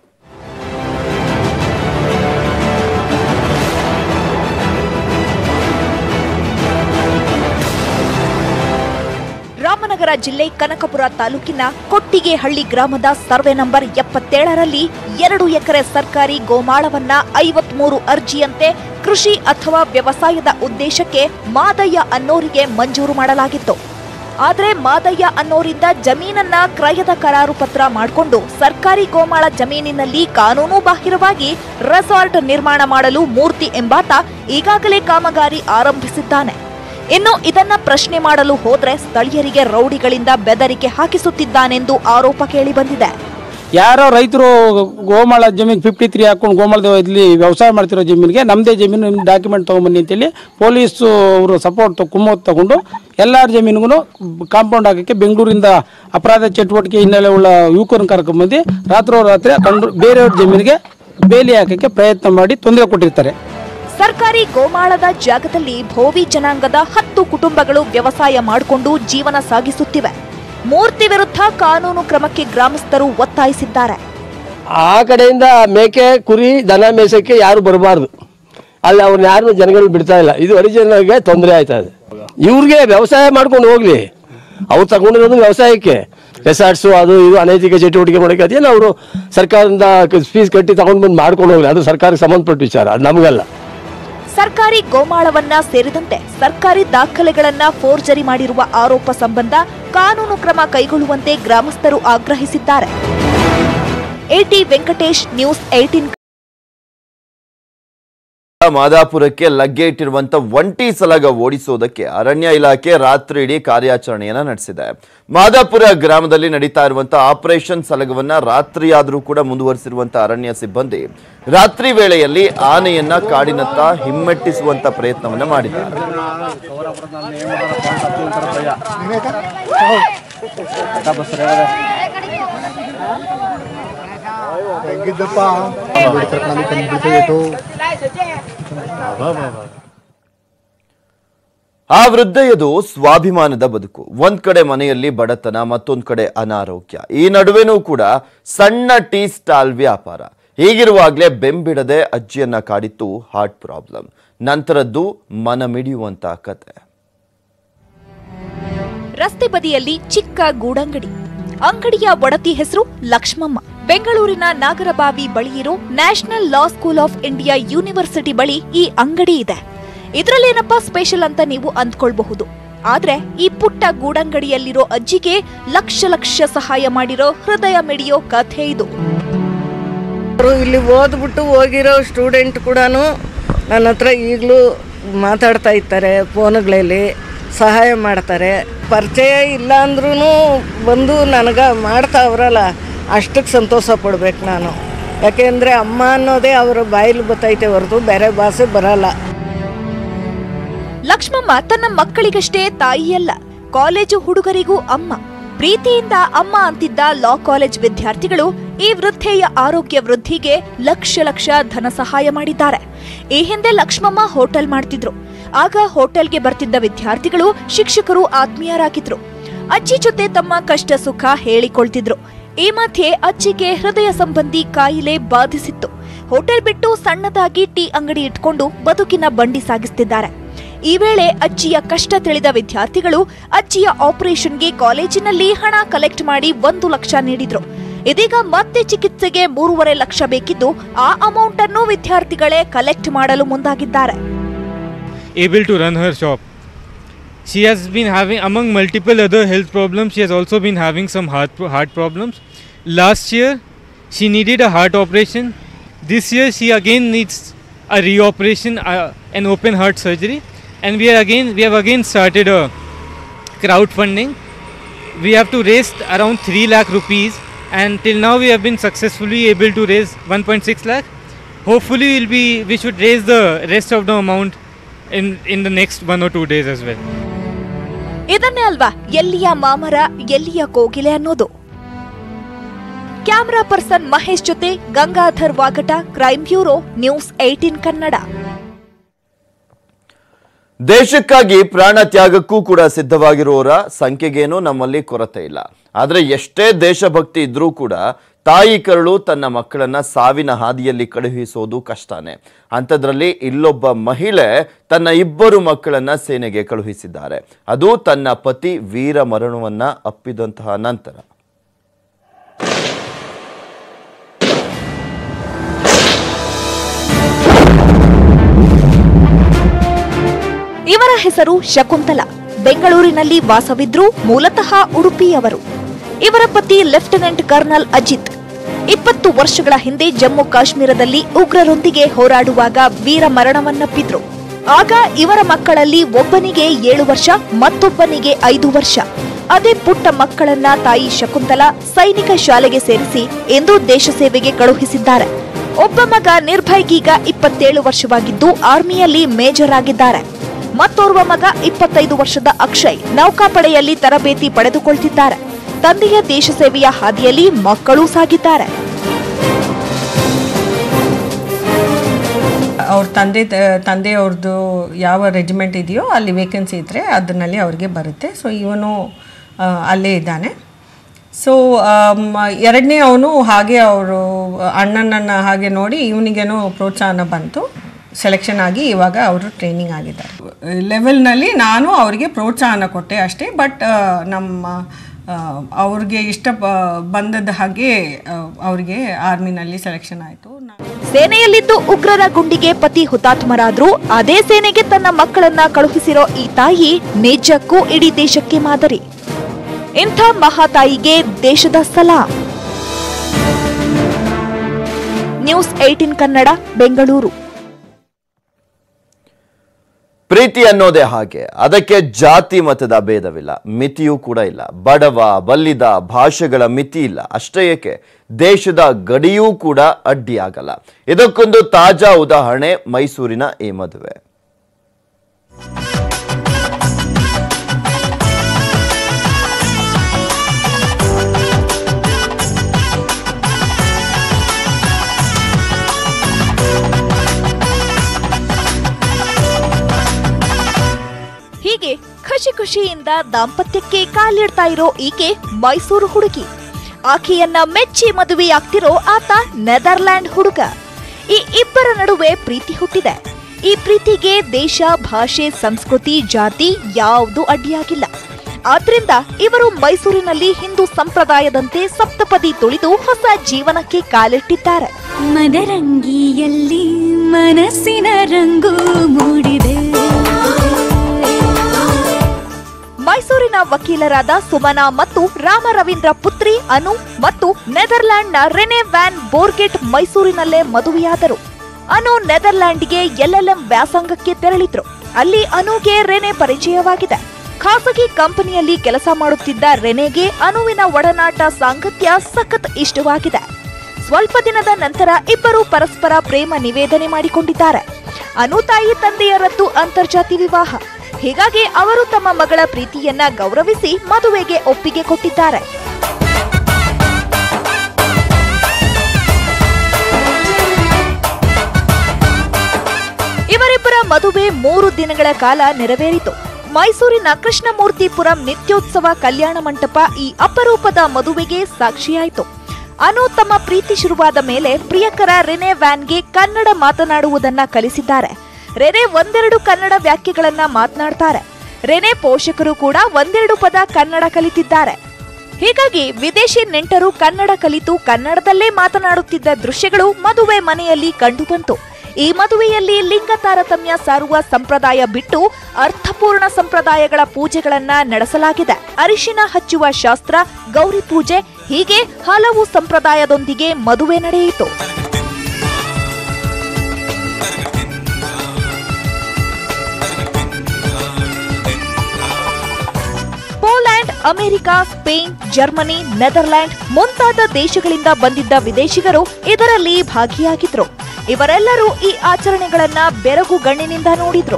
Speaker 3: ರಾಮನಗರ ಜಿಲ್ಲೆ ಕನಕಪುರ ತಾಲೂಕಿನ ಕೊಟ್ಟಿಗೆಹಳ್ಳಿ ಗ್ರಾಮದ ಸರ್ವೆ ನಂಬರ್ ಎಪ್ಪತ್ತೇಳರಲ್ಲಿ ಎರಡು ಎಕರೆ ಸರ್ಕಾರಿ ಗೋಮಾಳವನ್ನ ಐವತ್ಮೂರು ಅರ್ಜಿಯಂತೆ ಕೃಷಿ ಅಥವಾ ವ್ಯವಸಾಯದ ಉದ್ದೇಶಕ್ಕೆ ಮಾದಯ್ಯ ಅನ್ನೋರಿಗೆ ಮಂಜೂರು ಮಾಡಲಾಗಿತ್ತು ಆದ್ರೆ ಮಾದಯ್ಯ ಅನ್ನೋರಿಂದ ಜಮೀನನ್ನ ಕ್ರಯದ ಕರಾರು ಪತ್ರ ಮಾಡಿಕೊಂಡು ಸರ್ಕಾರಿ ಗೋಮಾಳ ಜಮೀನಿನಲ್ಲಿ ಕಾನೂನು ಬಾಹಿರವಾಗಿ ರೆಸಾರ್ಟ್ ನಿರ್ಮಾಣ ಮಾಡಲು ಮೂರ್ತಿ ಎಂಬಾತ ಈಗಾಗಲೇ ಕಾಮಗಾರಿ ಆರಂಭಿಸಿದ್ದಾನೆ ಇನ್ನು ಇದನ್ನ ಪ್ರಶ್ನೆ ಮಾಡಲು ಹೋದ್ರೆ ಸ್ಥಳೀಯರಿಗೆ ರೌಡಿಗಳಿಂದ ಬೆದರಿಕೆ ಹಾಕಿಸುತ್ತಿದ್ದಾನೆಂದು ಆರೋಪ ಕೇಳಿಬಂದಿದೆ
Speaker 4: ಯಾರೋ ರೈತರು ಗೋಮಾಳ ಜಮೀನು ಫಿಫ್ಟಿ ತ್ರೀ ಹಾಕೊಂಡು ಗೋಮಾಳದ ಇಲ್ಲಿ ವ್ಯವಸಾಯ ಮಾಡ್ತಿರೋ ಜಮೀನಿಗೆ ನಮ್ಮದೇ ಜಮೀನು ನಿಮ್ಮ ಡಾಕ್ಯುಮೆಂಟ್ ತೊಗೊಂಬನ್ನಿ ಅಂತೇಳಿ ಪೊಲೀಸು ಅವರು ಸಪೋರ್ಟ್ ಕುಮ್ಮತ್ ತಗೊಂಡು ಎಲ್ಲರ ಜಮೀನಿಗೂ ಕಾಂಪೌಂಡ್ ಹಾಕೋಕ್ಕೆ ಬೆಂಗಳೂರಿಂದ ಅಪರಾಧ ಚಟುವಟಿಕೆ ಹಿನ್ನೆಲೆ ಉಳ್ಳ ಯುವಕರನ್ನ ಕರ್ಕೊಂಬಂದು ರಾತ್ರೋ ರಾತ್ರಿ ಕಂಡು ಬೇರೆಯವ್ರ ಜಮೀನಿಗೆ ಬೇಲಿ ಹಾಕೋಕ್ಕೆ ಪ್ರಯತ್ನ ಮಾಡಿ ತೊಂದರೆ ಕೊಟ್ಟಿರ್ತಾರೆ
Speaker 3: ಸರ್ಕಾರಿ ಗೋಮಾಳದ ಜಾಗದಲ್ಲಿ ಭೋವಿ ಜನಾಂಗದ ಹತ್ತು ಕುಟುಂಬಗಳು ವ್ಯವಸಾಯ ಮಾಡಿಕೊಂಡು ಜೀವನ ಸಾಗಿಸುತ್ತಿವೆ ಮೂರ್ತಿ ವಿರುದ್ಧ ಕಾನೂನು ಕ್ರಮಕ್ಕೆ ಗ್ರಾಮಸ್ಥರು ಒತ್ತಾಯಿಸಿದ್ದಾರೆ
Speaker 9: ಆ ಕಡೆಯಿಂದ ಮೇಕೆ ಕುರಿ ದನ ಮೇಸಕ್ಕೆ ಯಾರು ಬರಬಾರ್ದು ಅಲ್ಲಿ ಅವ್ರನ್ನ ಯಾರು ಜನಗಳು ಬಿಡ್ತಾ ಇಲ್ಲ ಇದು ಒರಿಜಿನಲ್ಗೆ ತೊಂದರೆ ಆಯ್ತಾ ಇದೆ ಇವ್ರಿಗೆ ವ್ಯವಸಾಯ ಮಾಡ್ಕೊಂಡು ಹೋಗ್ಲಿ ಅವ್ರು ತಗೊಂಡಿರೋದು ವ್ಯವಸಾಯಕ್ಕೆ ರೆಸಾರ್ಟ್ಸು ಅದು ಇದು ಅನೈತಿಕ ಚಟುವಟಿಕೆ ಮಾಡೋಕೆ ಅದೇನು ಅವರು ಸರ್ಕಾರದಿಂದ ಫೀಸ್ ಕಟ್ಟಿ ತಗೊಂಡು ಬಂದು ಮಾಡ್ಕೊಂಡು ಹೋಗ್ಲಿ ಅದು ಸರ್ಕಾರಕ್ಕೆ ಸಂಬಂಧಪಟ್ಟ ವಿಚಾರ ಅದು ನಮಗಲ್ಲ
Speaker 3: ಸರ್ಕಾರಿ ಗೋಮಾಳವನ್ನ ಸೇರಿದಂತೆ ಸರ್ಕಾರಿ ದಾಖಲೆಗಳನ್ನ ಫೋರ್ಜರಿ ಮಾಡಿರುವ ಆರೋಪ ಸಂಬಂಧ ಕಾನೂನು ಕ್ರಮ ಕೈಗೊಳ್ಳುವಂತೆ ಗ್ರಾಮಸ್ಥರು ಆಗ್ರಹಿಸಿದ್ದಾರೆ ಎಟಿ ವೆಂಕಟೇಶ್ ನ್ಯೂಸ್ ಏಟೀನ್
Speaker 1: ಮಾದಾಪುರಕ್ಕೆ ಲಗ್ಗೆ ಇಟ್ಟಿರುವಂತ ಒಂಟಿ ಸಲಗ ಓಡಿಸೋದಕ್ಕೆ ಅರಣ್ಯ ಇಲಾಖೆ ರಾತ್ರಿ ಇಡೀ ಕಾರ್ಯಾಚರಣೆಯನ್ನ ನಡೆಸಿದೆ ಮಾದಾಪುರ ಗ್ರಾಮದಲ್ಲಿ ನಡೀತಾ ಇರುವಂತಹ ಆಪರೇಷನ್ ಸಲಗವನ್ನ ರಾತ್ರಿಯಾದರೂ ಕೂಡ ಮುಂದುವರಿಸಿರುವಂತ ಅರಣ್ಯ ಸಿಬ್ಬಂದಿ ರಾತ್ರಿ ವೇಳೆಯಲ್ಲಿ ಆನೆಯನ್ನ ಕಾಡಿನತ್ತ ಹಿಮ್ಮೆಟ್ಟಿಸುವಂತ ಪ್ರಯತ್ನವನ್ನ ಮಾಡಿದ್ದಾರೆ ಆ ವೃದ್ಧೆಯದು ಸ್ವಾಭಿಮಾನದ ಬದುಕು ಒಂದ್ ಕಡೆ ಮನೆಯಲ್ಲಿ ಬಡತನ ಮತ್ತೊಂದ್ ಕಡೆ ಅನಾರೋಗ್ಯ ಈ ನಡುವೆನೂ ಕೂಡ ಸಣ್ಣ ಟೀ ಸ್ಟಾಲ್ ವ್ಯಾಪಾರ ಹೀಗಿರುವಾಗಲೇ ಬೆಂಬಿಡದೆ ಅಜ್ಜಿಯನ್ನ ಕಾಡಿತ್ತು ಹಾರ್ಟ್ ಪ್ರಾಬ್ಲಮ್ ನಂತರದ್ದು ಮನ ಮಿಡಿಯುವಂತ ಕತೆ
Speaker 3: ರಸ್ತೆ ಬದಿಯಲ್ಲಿ ಚಿಕ್ಕ ಗೂಡಂಗಡಿ ಅಂಗಡಿಯ ಒಡತಿ ಹೆಸರು ಲಕ್ಷ್ಮಮ್ಮ ಬೆಂಗಳೂರಿನ ನಾಗರಬಾವಿ ಬಳಿ ಇರೋ national law school of India university ಬಳಿ ಈ ಅಂಗಡಿ ಇದೆ ಇದ್ರಲ್ಲೇನಪ್ಪ ಸ್ಪೆಷಲ್ ಅಂತ ನೀವು ಅಂದ್ಕೊಳ್ಬಹುದು ಆದ್ರೆ ಈ ಪುಟ್ಟ ಗೂಡಂಗಡಿಯಲ್ಲಿರೋ ಅಜ್ಜಿಗೆ ಲಕ್ಷ ಲಕ್ಷ ಸಹಾಯ ಮಾಡಿರೋ ಹೃದಯ ಮಿಡಿಯೋ ಕಥೆ ಇದು
Speaker 10: ಅವರು ಇಲ್ಲಿ ಓದ್ಬಿಟ್ಟು ಹೋಗಿರೋ ಸ್ಟೂಡೆಂಟ್ ಕೂಡ ನನ್ನ ಹತ್ರ ಈಗಲೂ ಮಾತಾಡ್ತಾ ಇರ್ತಾರೆ ಫೋನ್ಗಳಲ್ಲಿ ಸಹಾಯ ಮಾಡ್ತಾರೆ ಪರಿಚಯ ಇಲ್ಲ ಅಂದ್ರೂ ಬಂದು ನನಗೆ ಮಾಡ್ತಾವ್ರಲ್ಲ ಅಷ್ಟಕ್ಕೆ ಸಂತೋಷ ಪಡ್ಬೇಕು ನಾನು ಯಾಕೆಂದರೆ ಅಮ್ಮ ಅನ್ನೋದೇ ಅವರ ಬಾಯಲ್ಲಿ ಬತ್ತೈತೆ ಹೊರತು ಬೇರೆ ಭಾಷೆ ಬರಲ್ಲ
Speaker 3: ಲಕ್ಷ್ಮಮ್ಮ ತನ್ನ ಮಕ್ಕಳಿಗಷ್ಟೇ ತಾಯಿಯಲ್ಲ ಕಾಲೇಜು ಹುಡುಗರಿಗೂ ಅಮ್ಮ ಪ್ರೀತಿಯಿಂದ ಅಮ್ಮ ಅಂತಿದ್ದ ಲಾ ಕಾಲೇಜ್ ವಿದ್ಯಾರ್ಥಿಗಳು ಈ ವೃದ್ಧೆಯ ಆರೋಗ್ಯ ವೃದ್ಧಿಗೆ ಲಕ್ಷ ಲಕ್ಷ ಧನ ಸಹಾಯ ಮಾಡಿದ್ದಾರೆ ಈ ಹಿಂದೆ ಲಕ್ಷ್ಮಮ್ಮ ಹೋಟೆಲ್ ಮಾಡ್ತಿದ್ರು ಆಗ ಹೋಟೆಲ್ಗೆ ಬರ್ತಿದ್ದ ವಿದ್ಯಾರ್ಥಿಗಳು ಶಿಕ್ಷಕರು ಆತ್ಮೀಯರಾಗಿದ್ರು ಅಜ್ಜಿ ಜೊತೆ ತಮ್ಮ ಕಷ್ಟ ಸುಖ ಹೇಳಿಕೊಳ್ತಿದ್ರು ಈ ಮಧ್ಯೆ ಅಜ್ಜಿಗೆ ಹೃದಯ ಸಂಬಂಧಿ ಕಾಯಿಲೆ ಬಾಧಿಸಿತ್ತು ಹೋಟೆಲ್ ಬಿಟ್ಟು ಸಣ್ಣದಾಗಿ ಟೀ ಅಂಗಡಿ ಇಟ್ಕೊಂಡು ಬದುಕಿನ ಬಂಡಿ ಸಾಗಿಸ್ತಿದ್ದಾರೆ ಈ ವೇಳೆ ಅಜ್ಜಿಯ ಕಷ್ಟ ತಿಳಿದ ವಿದ್ಯಾರ್ಥಿಗಳು ಅಜ್ಜಿಯ ಆಪರೇಷನ್ಗೆ ಕಾಲೇಜಿನಲ್ಲಿ ಹಣ ಕಲೆಕ್ಟ್ ಮಾಡಿ ಒಂದು ಲಕ್ಷ ನೀಡಿದ್ರು ಇದೀಗ ಮತ್ತೆ ಚಿಕಿತ್ಸೆಗೆ ಮೂರುವರೆ ಲಕ್ಷ ಬೇಕಿದ್ದು ಆ ಅಮೌಂಟ್ ಅನ್ನು ವಿದ್ಯಾರ್ಥಿಗಳೇ ಕಲೆಕ್ಟ್ ಮಾಡಲು ಮುಂದಾಗಿದ್ದಾರೆ
Speaker 11: able to run her shop She has been having, among multiple other health problems, she has also been having some heart, pro- heart problems. Last year, she needed a heart operation. This year, she again needs a reoperation, uh, an open heart surgery. And we are again, we have again started a crowdfunding. We have to raise around 3 lakh rupees, and till now we have been successfully able to raise 1.6 lakh. Hopefully, we'll be, we should raise the rest of the amount in, in the next one or two days as well.
Speaker 3: ಇದನ್ನೇ ಅಲ್ವಾ ಎಲ್ಲಿಯ ಮಾಮರ ಎಲ್ಲಿಯ ಕೋಗಿಲೆ ಅನ್ನೋದು camera person Mahesh ಜೊತೆ Gangadhar Vagata crime bureau news eighteen Kannada
Speaker 1: ದೇಶಕ್ಕಾಗಿ ಪ್ರಾಣ ತ್ಯಾಗಕ್ಕೂ ಕೂಡ ಸಿದ್ಧವಾಗಿರುವವರ ಸಂಖ್ಯೆಗೇನೂ ನಮ್ಮಲ್ಲಿ ಕೊರತೆ ಇಲ್ಲ ಆದರೆ ಎಷ್ಟೇ ದೇಶಭಕ್ತಿ ಇದ್ರೂ ಕೂಡ ತಾಯಿ ಕರಳು ತನ್ನ ಮಕ್ಕಳನ್ನ ಸಾವಿನ ಹಾದಿಯಲ್ಲಿ ಕಳುಹಿಸೋದು ಕಷ್ಟನೇ ಅಂಥದ್ರಲ್ಲಿ ಇಲ್ಲೊಬ್ಬ ಮಹಿಳೆ ತನ್ನ ಇಬ್ಬರು ಮಕ್ಕಳನ್ನ ಸೇನೆಗೆ ಕಳುಹಿಸಿದ್ದಾರೆ ಅದು ತನ್ನ ಪತಿ ವೀರ ಮರಣವನ್ನ ಅಪ್ಪಿದಂತಹ ನಂತರ
Speaker 3: ಇವರ ಹೆಸರು ಶಕುಂತಲ ಬೆಂಗಳೂರಿನಲ್ಲಿ ವಾಸವಿದ್ರೂ ಮೂಲತಃ ಉಡುಪಿಯವರು ಇವರ ಪತಿ ಲೆಫ್ಟಿನೆಂಟ್ ಕರ್ನಲ್ ಅಜಿತ್ ಇಪ್ಪತ್ತು ವರ್ಷಗಳ ಹಿಂದೆ ಜಮ್ಮು ಕಾಶ್ಮೀರದಲ್ಲಿ ಉಗ್ರರೊಂದಿಗೆ ಹೋರಾಡುವಾಗ ವೀರ ಮರಣವನ್ನಪ್ಪಿದ್ರು ಆಗ ಇವರ ಮಕ್ಕಳಲ್ಲಿ ಒಬ್ಬನಿಗೆ ಏಳು ವರ್ಷ ಮತ್ತೊಬ್ಬನಿಗೆ ಐದು ವರ್ಷ ಅದೇ ಪುಟ್ಟ ಮಕ್ಕಳನ್ನ ತಾಯಿ ಶಕುಂತಲ ಸೈನಿಕ ಶಾಲೆಗೆ ಸೇರಿಸಿ ಎಂದು ದೇಶ ಸೇವೆಗೆ ಕಳುಹಿಸಿದ್ದಾರೆ ಒಬ್ಬ ಮಗ ನಿರ್ಭಯ್ಗೀಗ ಇಪ್ಪತ್ತೇಳು ವರ್ಷವಾಗಿದ್ದು ಆರ್ಮಿಯಲ್ಲಿ ಮೇಜರ್ ಆಗಿದ್ದಾರೆ ಮತ್ತೋರ್ವ ಮಗ ಇಪ್ಪತ್ತೈದು ವರ್ಷದ ಅಕ್ಷಯ್ ನೌಕಾಪಡೆಯಲ್ಲಿ ತರಬೇತಿ ಪಡೆದುಕೊಳ್ತಿದ್ದಾರೆ ತಂದೆಯ ದೇಶ ಸೇವೆಯ ಹಾದಿಯಲ್ಲಿ ಮಕ್ಕಳೂ ಸಾಗಿದ್ದಾರೆ
Speaker 10: ಅವ್ರ ತಂದೆ ತಂದೆಯವ್ರದ್ದು ಯಾವ ರೆಜಿಮೆಂಟ್ ಇದೆಯೋ ಅಲ್ಲಿ ವೇಕೆನ್ಸಿ ಇದ್ದರೆ ಅದರಲ್ಲಿ ಅವ್ರಿಗೆ ಬರುತ್ತೆ ಸೊ ಇವನು ಆ, ಅಲ್ಲೇ ಇದ್ದಾನೆ ಸೊ ಎರಡನೇ ಅವನು ಹಾಗೆ ಅವರು ಅಣ್ಣನನ್ನು ಹಾಗೆ ನೋಡಿ ಇವನಿಗೇನೋ ಪ್ರೋತ್ಸಾಹನ ಬಂತು ಸೆಲೆಕ್ಷನ್ ಆಗಿ ಇವಾಗ ಅವರು ಟ್ರೈನಿಂಗ್ ಆಗಿದ್ದಾರೆ ಲೆವೆಲ್ನಲ್ಲಿ ನಾನು ಅವರಿಗೆ ಪ್ರೋತ್ಸಾಹನ ಕೊಟ್ಟೆ ಅಷ್ಟೇ ಬಟ್ ನಮ್ಮ ಆ, ಅವ್ರಿಗೆ ಇಷ್ಟ ಬ- ಬಂದದ ಹಾಗೆ ಆ, ಅವ್ರಿಗೆ ಆರ್ಮಿನಲ್ಲಿ ಸೆಲೆಕ್ಷನ್ ಆಯಿತು
Speaker 3: ಸೇನೆಯಲ್ಲಿದ್ದು ಉಗ್ರರ ಗುಂಡಿಗೆ ಪತಿ ಹುತಾತ್ಮರಾದ್ರೂ ಅದೇ ಸೇನೆಗೆ ತನ್ನ ಮಕ್ಕಳನ್ನ ಕಳುಹಿಸಿರೋ ಈ ತಾಯಿ ನಿಜಕ್ಕೂ ಇಡೀ ದೇಶಕ್ಕೆ ಮಾದರಿ ಇಂಥ ಮಹಾತಾಯಿಗೆ ದೇಶದ ಸಲಾಂ ನ್ಯೂಸ್ ಏಟೀನ್ ಕನ್ನಡ ಬೆಂಗಳೂರು
Speaker 1: ಪ್ರೀತಿ ಅನ್ನೋದೇ ಹಾಗೆ ಅದಕ್ಕೆ ಜಾತಿ ಮತದ ಭೇದವಿಲ್ಲ ಮಿತಿಯೂ ಕೂಡ ಇಲ್ಲ ಬಡವ ಬಲ್ಲಿದ ಭಾಷೆಗಳ ಮಿತಿ ಇಲ್ಲ ಅಷ್ಟೇ ಏಕೆ ದೇಶದ ಗಡಿಯೂ ಕೂಡ ಅಡ್ಡಿಯಾಗಲ್ಲ ಇದಕ್ಕೊಂದು ತಾಜಾ ಉದಾಹರಣೆ ಮೈಸೂರಿನ ಈ ಮದುವೆ
Speaker 3: ಹೀಗೆ ಖುಷಿ ಖುಷಿಯಿಂದ ದಾಂಪತ್ಯಕ್ಕೆ ಕಾಲಿಡ್ತಾ ಇರೋ ಈಕೆ ಮೈಸೂರು ಹುಡುಗಿ ಆಕೆಯನ್ನ ಮೆಚ್ಚಿ ಮದುವೆಯಾಗ್ತಿರೋ ಆತ ನೆದರ್ಲ್ಯಾಂಡ್ ಹುಡುಗ ಈ ಇಬ್ಬರ ನಡುವೆ ಪ್ರೀತಿ ಹುಟ್ಟಿದೆ ಈ ಪ್ರೀತಿಗೆ ದೇಶ ಭಾಷೆ ಸಂಸ್ಕೃತಿ ಜಾತಿ ಯಾವುದು ಅಡ್ಡಿಯಾಗಿಲ್ಲ ಆದ್ರಿಂದ ಇವರು ಮೈಸೂರಿನಲ್ಲಿ ಹಿಂದೂ ಸಂಪ್ರದಾಯದಂತೆ ಸಪ್ತಪದಿ ತುಳಿದು ಹೊಸ ಜೀವನಕ್ಕೆ ಕಾಲಿಟ್ಟಿದ್ದಾರೆ
Speaker 12: ಮದರಂಗಿಯಲ್ಲಿ ಮನಸ್ಸಿನ ರಂಗು ಮೂಡಿದೆ
Speaker 3: ಮೈಸೂರಿನ ವಕೀಲರಾದ ಸುಮನಾ ಮತ್ತು ರಾಮ ರವೀಂದ್ರ ಪುತ್ರಿ ಅನು ಮತ್ತು ನೆದರ್ಲ್ಯಾಂಡ್ನ ರೆನೆ ವ್ಯಾನ್ ಬೋರ್ಗೆಟ್ ಮೈಸೂರಿನಲ್ಲೇ ಮದುವೆಯಾದರು ಅನು ನೆದರ್ಲ್ಯಾಂಡ್ಗೆ ಎಲ್ಎಲ್ಎಂ ವ್ಯಾಸಂಗಕ್ಕೆ ತೆರಳಿದ್ರು ಅಲ್ಲಿ ಅನುಗೆ ರೆನೆ ಪರಿಚಯವಾಗಿದೆ ಖಾಸಗಿ ಕಂಪನಿಯಲ್ಲಿ ಕೆಲಸ ಮಾಡುತ್ತಿದ್ದ ರೆನೆಗೆ ಅನುವಿನ ಒಡನಾಟ ಸಾಂಗತ್ಯ ಸಖತ್ ಇಷ್ಟವಾಗಿದೆ ಸ್ವಲ್ಪ ದಿನದ ನಂತರ ಇಬ್ಬರು ಪರಸ್ಪರ ಪ್ರೇಮ ನಿವೇದನೆ ಮಾಡಿಕೊಂಡಿದ್ದಾರೆ ಅನು ತಾಯಿ ತಂದೆಯರದ್ದು ಅಂತರ್ಜಾತಿ ವಿವಾಹ ಹೀಗಾಗಿ ಅವರು ತಮ್ಮ ಮಗಳ ಪ್ರೀತಿಯನ್ನ ಗೌರವಿಸಿ ಮದುವೆಗೆ ಒಪ್ಪಿಗೆ ಕೊಟ್ಟಿದ್ದಾರೆ ಇವರಿಬ್ಬರ ಮದುವೆ ಮೂರು ದಿನಗಳ ಕಾಲ ನೆರವೇರಿತು ಮೈಸೂರಿನ ಕೃಷ್ಣಮೂರ್ತಿಪುರಂ ನಿತ್ಯೋತ್ಸವ ಕಲ್ಯಾಣ ಮಂಟಪ ಈ ಅಪರೂಪದ ಮದುವೆಗೆ ಸಾಕ್ಷಿಯಾಯಿತು ಅನು ತಮ್ಮ ಪ್ರೀತಿ ಶುರುವಾದ ಮೇಲೆ ಪ್ರಿಯಕರ ರೆನೆ ವ್ಯಾನ್ಗೆ ಕನ್ನಡ ಮಾತನಾಡುವುದನ್ನ ಕಲಿಸಿದ್ದಾರೆ ರೆನೆ ಒಂದೆರಡು ಕನ್ನಡ ವ್ಯಾಖ್ಯೆಗಳನ್ನ ಮಾತನಾಡ್ತಾರೆ ರೆನೆ ಪೋಷಕರು ಕೂಡ ಒಂದೆರಡು ಪದ ಕನ್ನಡ ಕಲಿತಿದ್ದಾರೆ ಹೀಗಾಗಿ ವಿದೇಶಿ ನೆಂಟರು ಕನ್ನಡ ಕಲಿತು ಕನ್ನಡದಲ್ಲೇ ಮಾತನಾಡುತ್ತಿದ್ದ ದೃಶ್ಯಗಳು ಮದುವೆ ಮನೆಯಲ್ಲಿ ಕಂಡುಬಂತು ಈ ಮದುವೆಯಲ್ಲಿ ಲಿಂಗ ತಾರತಮ್ಯ ಸಾರುವ ಸಂಪ್ರದಾಯ ಬಿಟ್ಟು ಅರ್ಥಪೂರ್ಣ ಸಂಪ್ರದಾಯಗಳ ಪೂಜೆಗಳನ್ನ ನಡೆಸಲಾಗಿದೆ ಅರಿಶಿನ ಹಚ್ಚುವ ಶಾಸ್ತ್ರ ಗೌರಿ ಪೂಜೆ ಹೀಗೆ ಹಲವು ಸಂಪ್ರದಾಯದೊಂದಿಗೆ ಮದುವೆ ನಡೆಯಿತು Poland America Spain Germany Netherland ಮುಂತಾದ ದೇಶಗಳಿಂದ ಬಂದಿದ್ದ ವಿದೇಶಿಗರು ಇದರಲ್ಲಿ ಭಾಗಿಯಾಗಿದ್ರು ಇವರೆಲ್ಲರೂ ಈ ಆಚರಣೆಗಳನ್ನ ಬೆರಗು ಗಣ್ಣಿನಿಂದ ನೋಡಿದ್ರು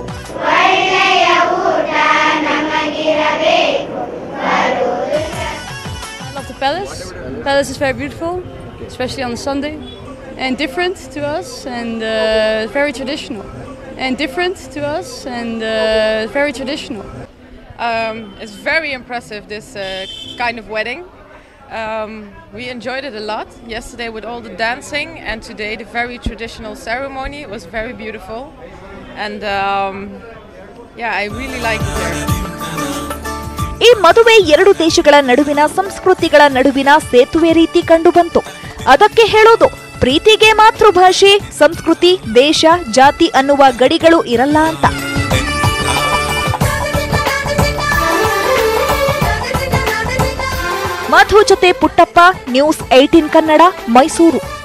Speaker 13: I love the palace. Palace is very beautiful, especially on Sunday, and different to us, and uh, very traditional. And different to us, and uh, very traditional.
Speaker 14: Um, it's very impressive, this uh, kind of wedding. Um, we enjoyed it a lot yesterday with all the dancing, and today the very traditional ceremony. It was very beautiful, and um, yeah, I really liked it there.
Speaker 3: ಈ ಮದುವೆ ಎರಡು ದೇಶಗಳ ನಡುವಿನ ಸಂಸ್ಕೃತಿಗಳ ನಡುವಿನ ಸೇತುವೆ ರೀತಿ ಕಂಡುಬಂತು ಅದಕ್ಕೆ ಹೇಳೋದು ಪ್ರೀತಿಗೆ ಮಾತೃಭಾಷೆ ಸಂಸ್ಕೃತಿ ದೇಶ ಜಾತಿ ಅನ್ನುವ ಗಡಿಗಳು ಇರಲ್ಲ ಅಂತ ಮಧು ಜೊತೆ ಪುಟ್ಟಪ್ಪ ನ್ಯೂಸ್ ಏಟೀನ್ ಕನ್ನಡ ಮೈಸೂರು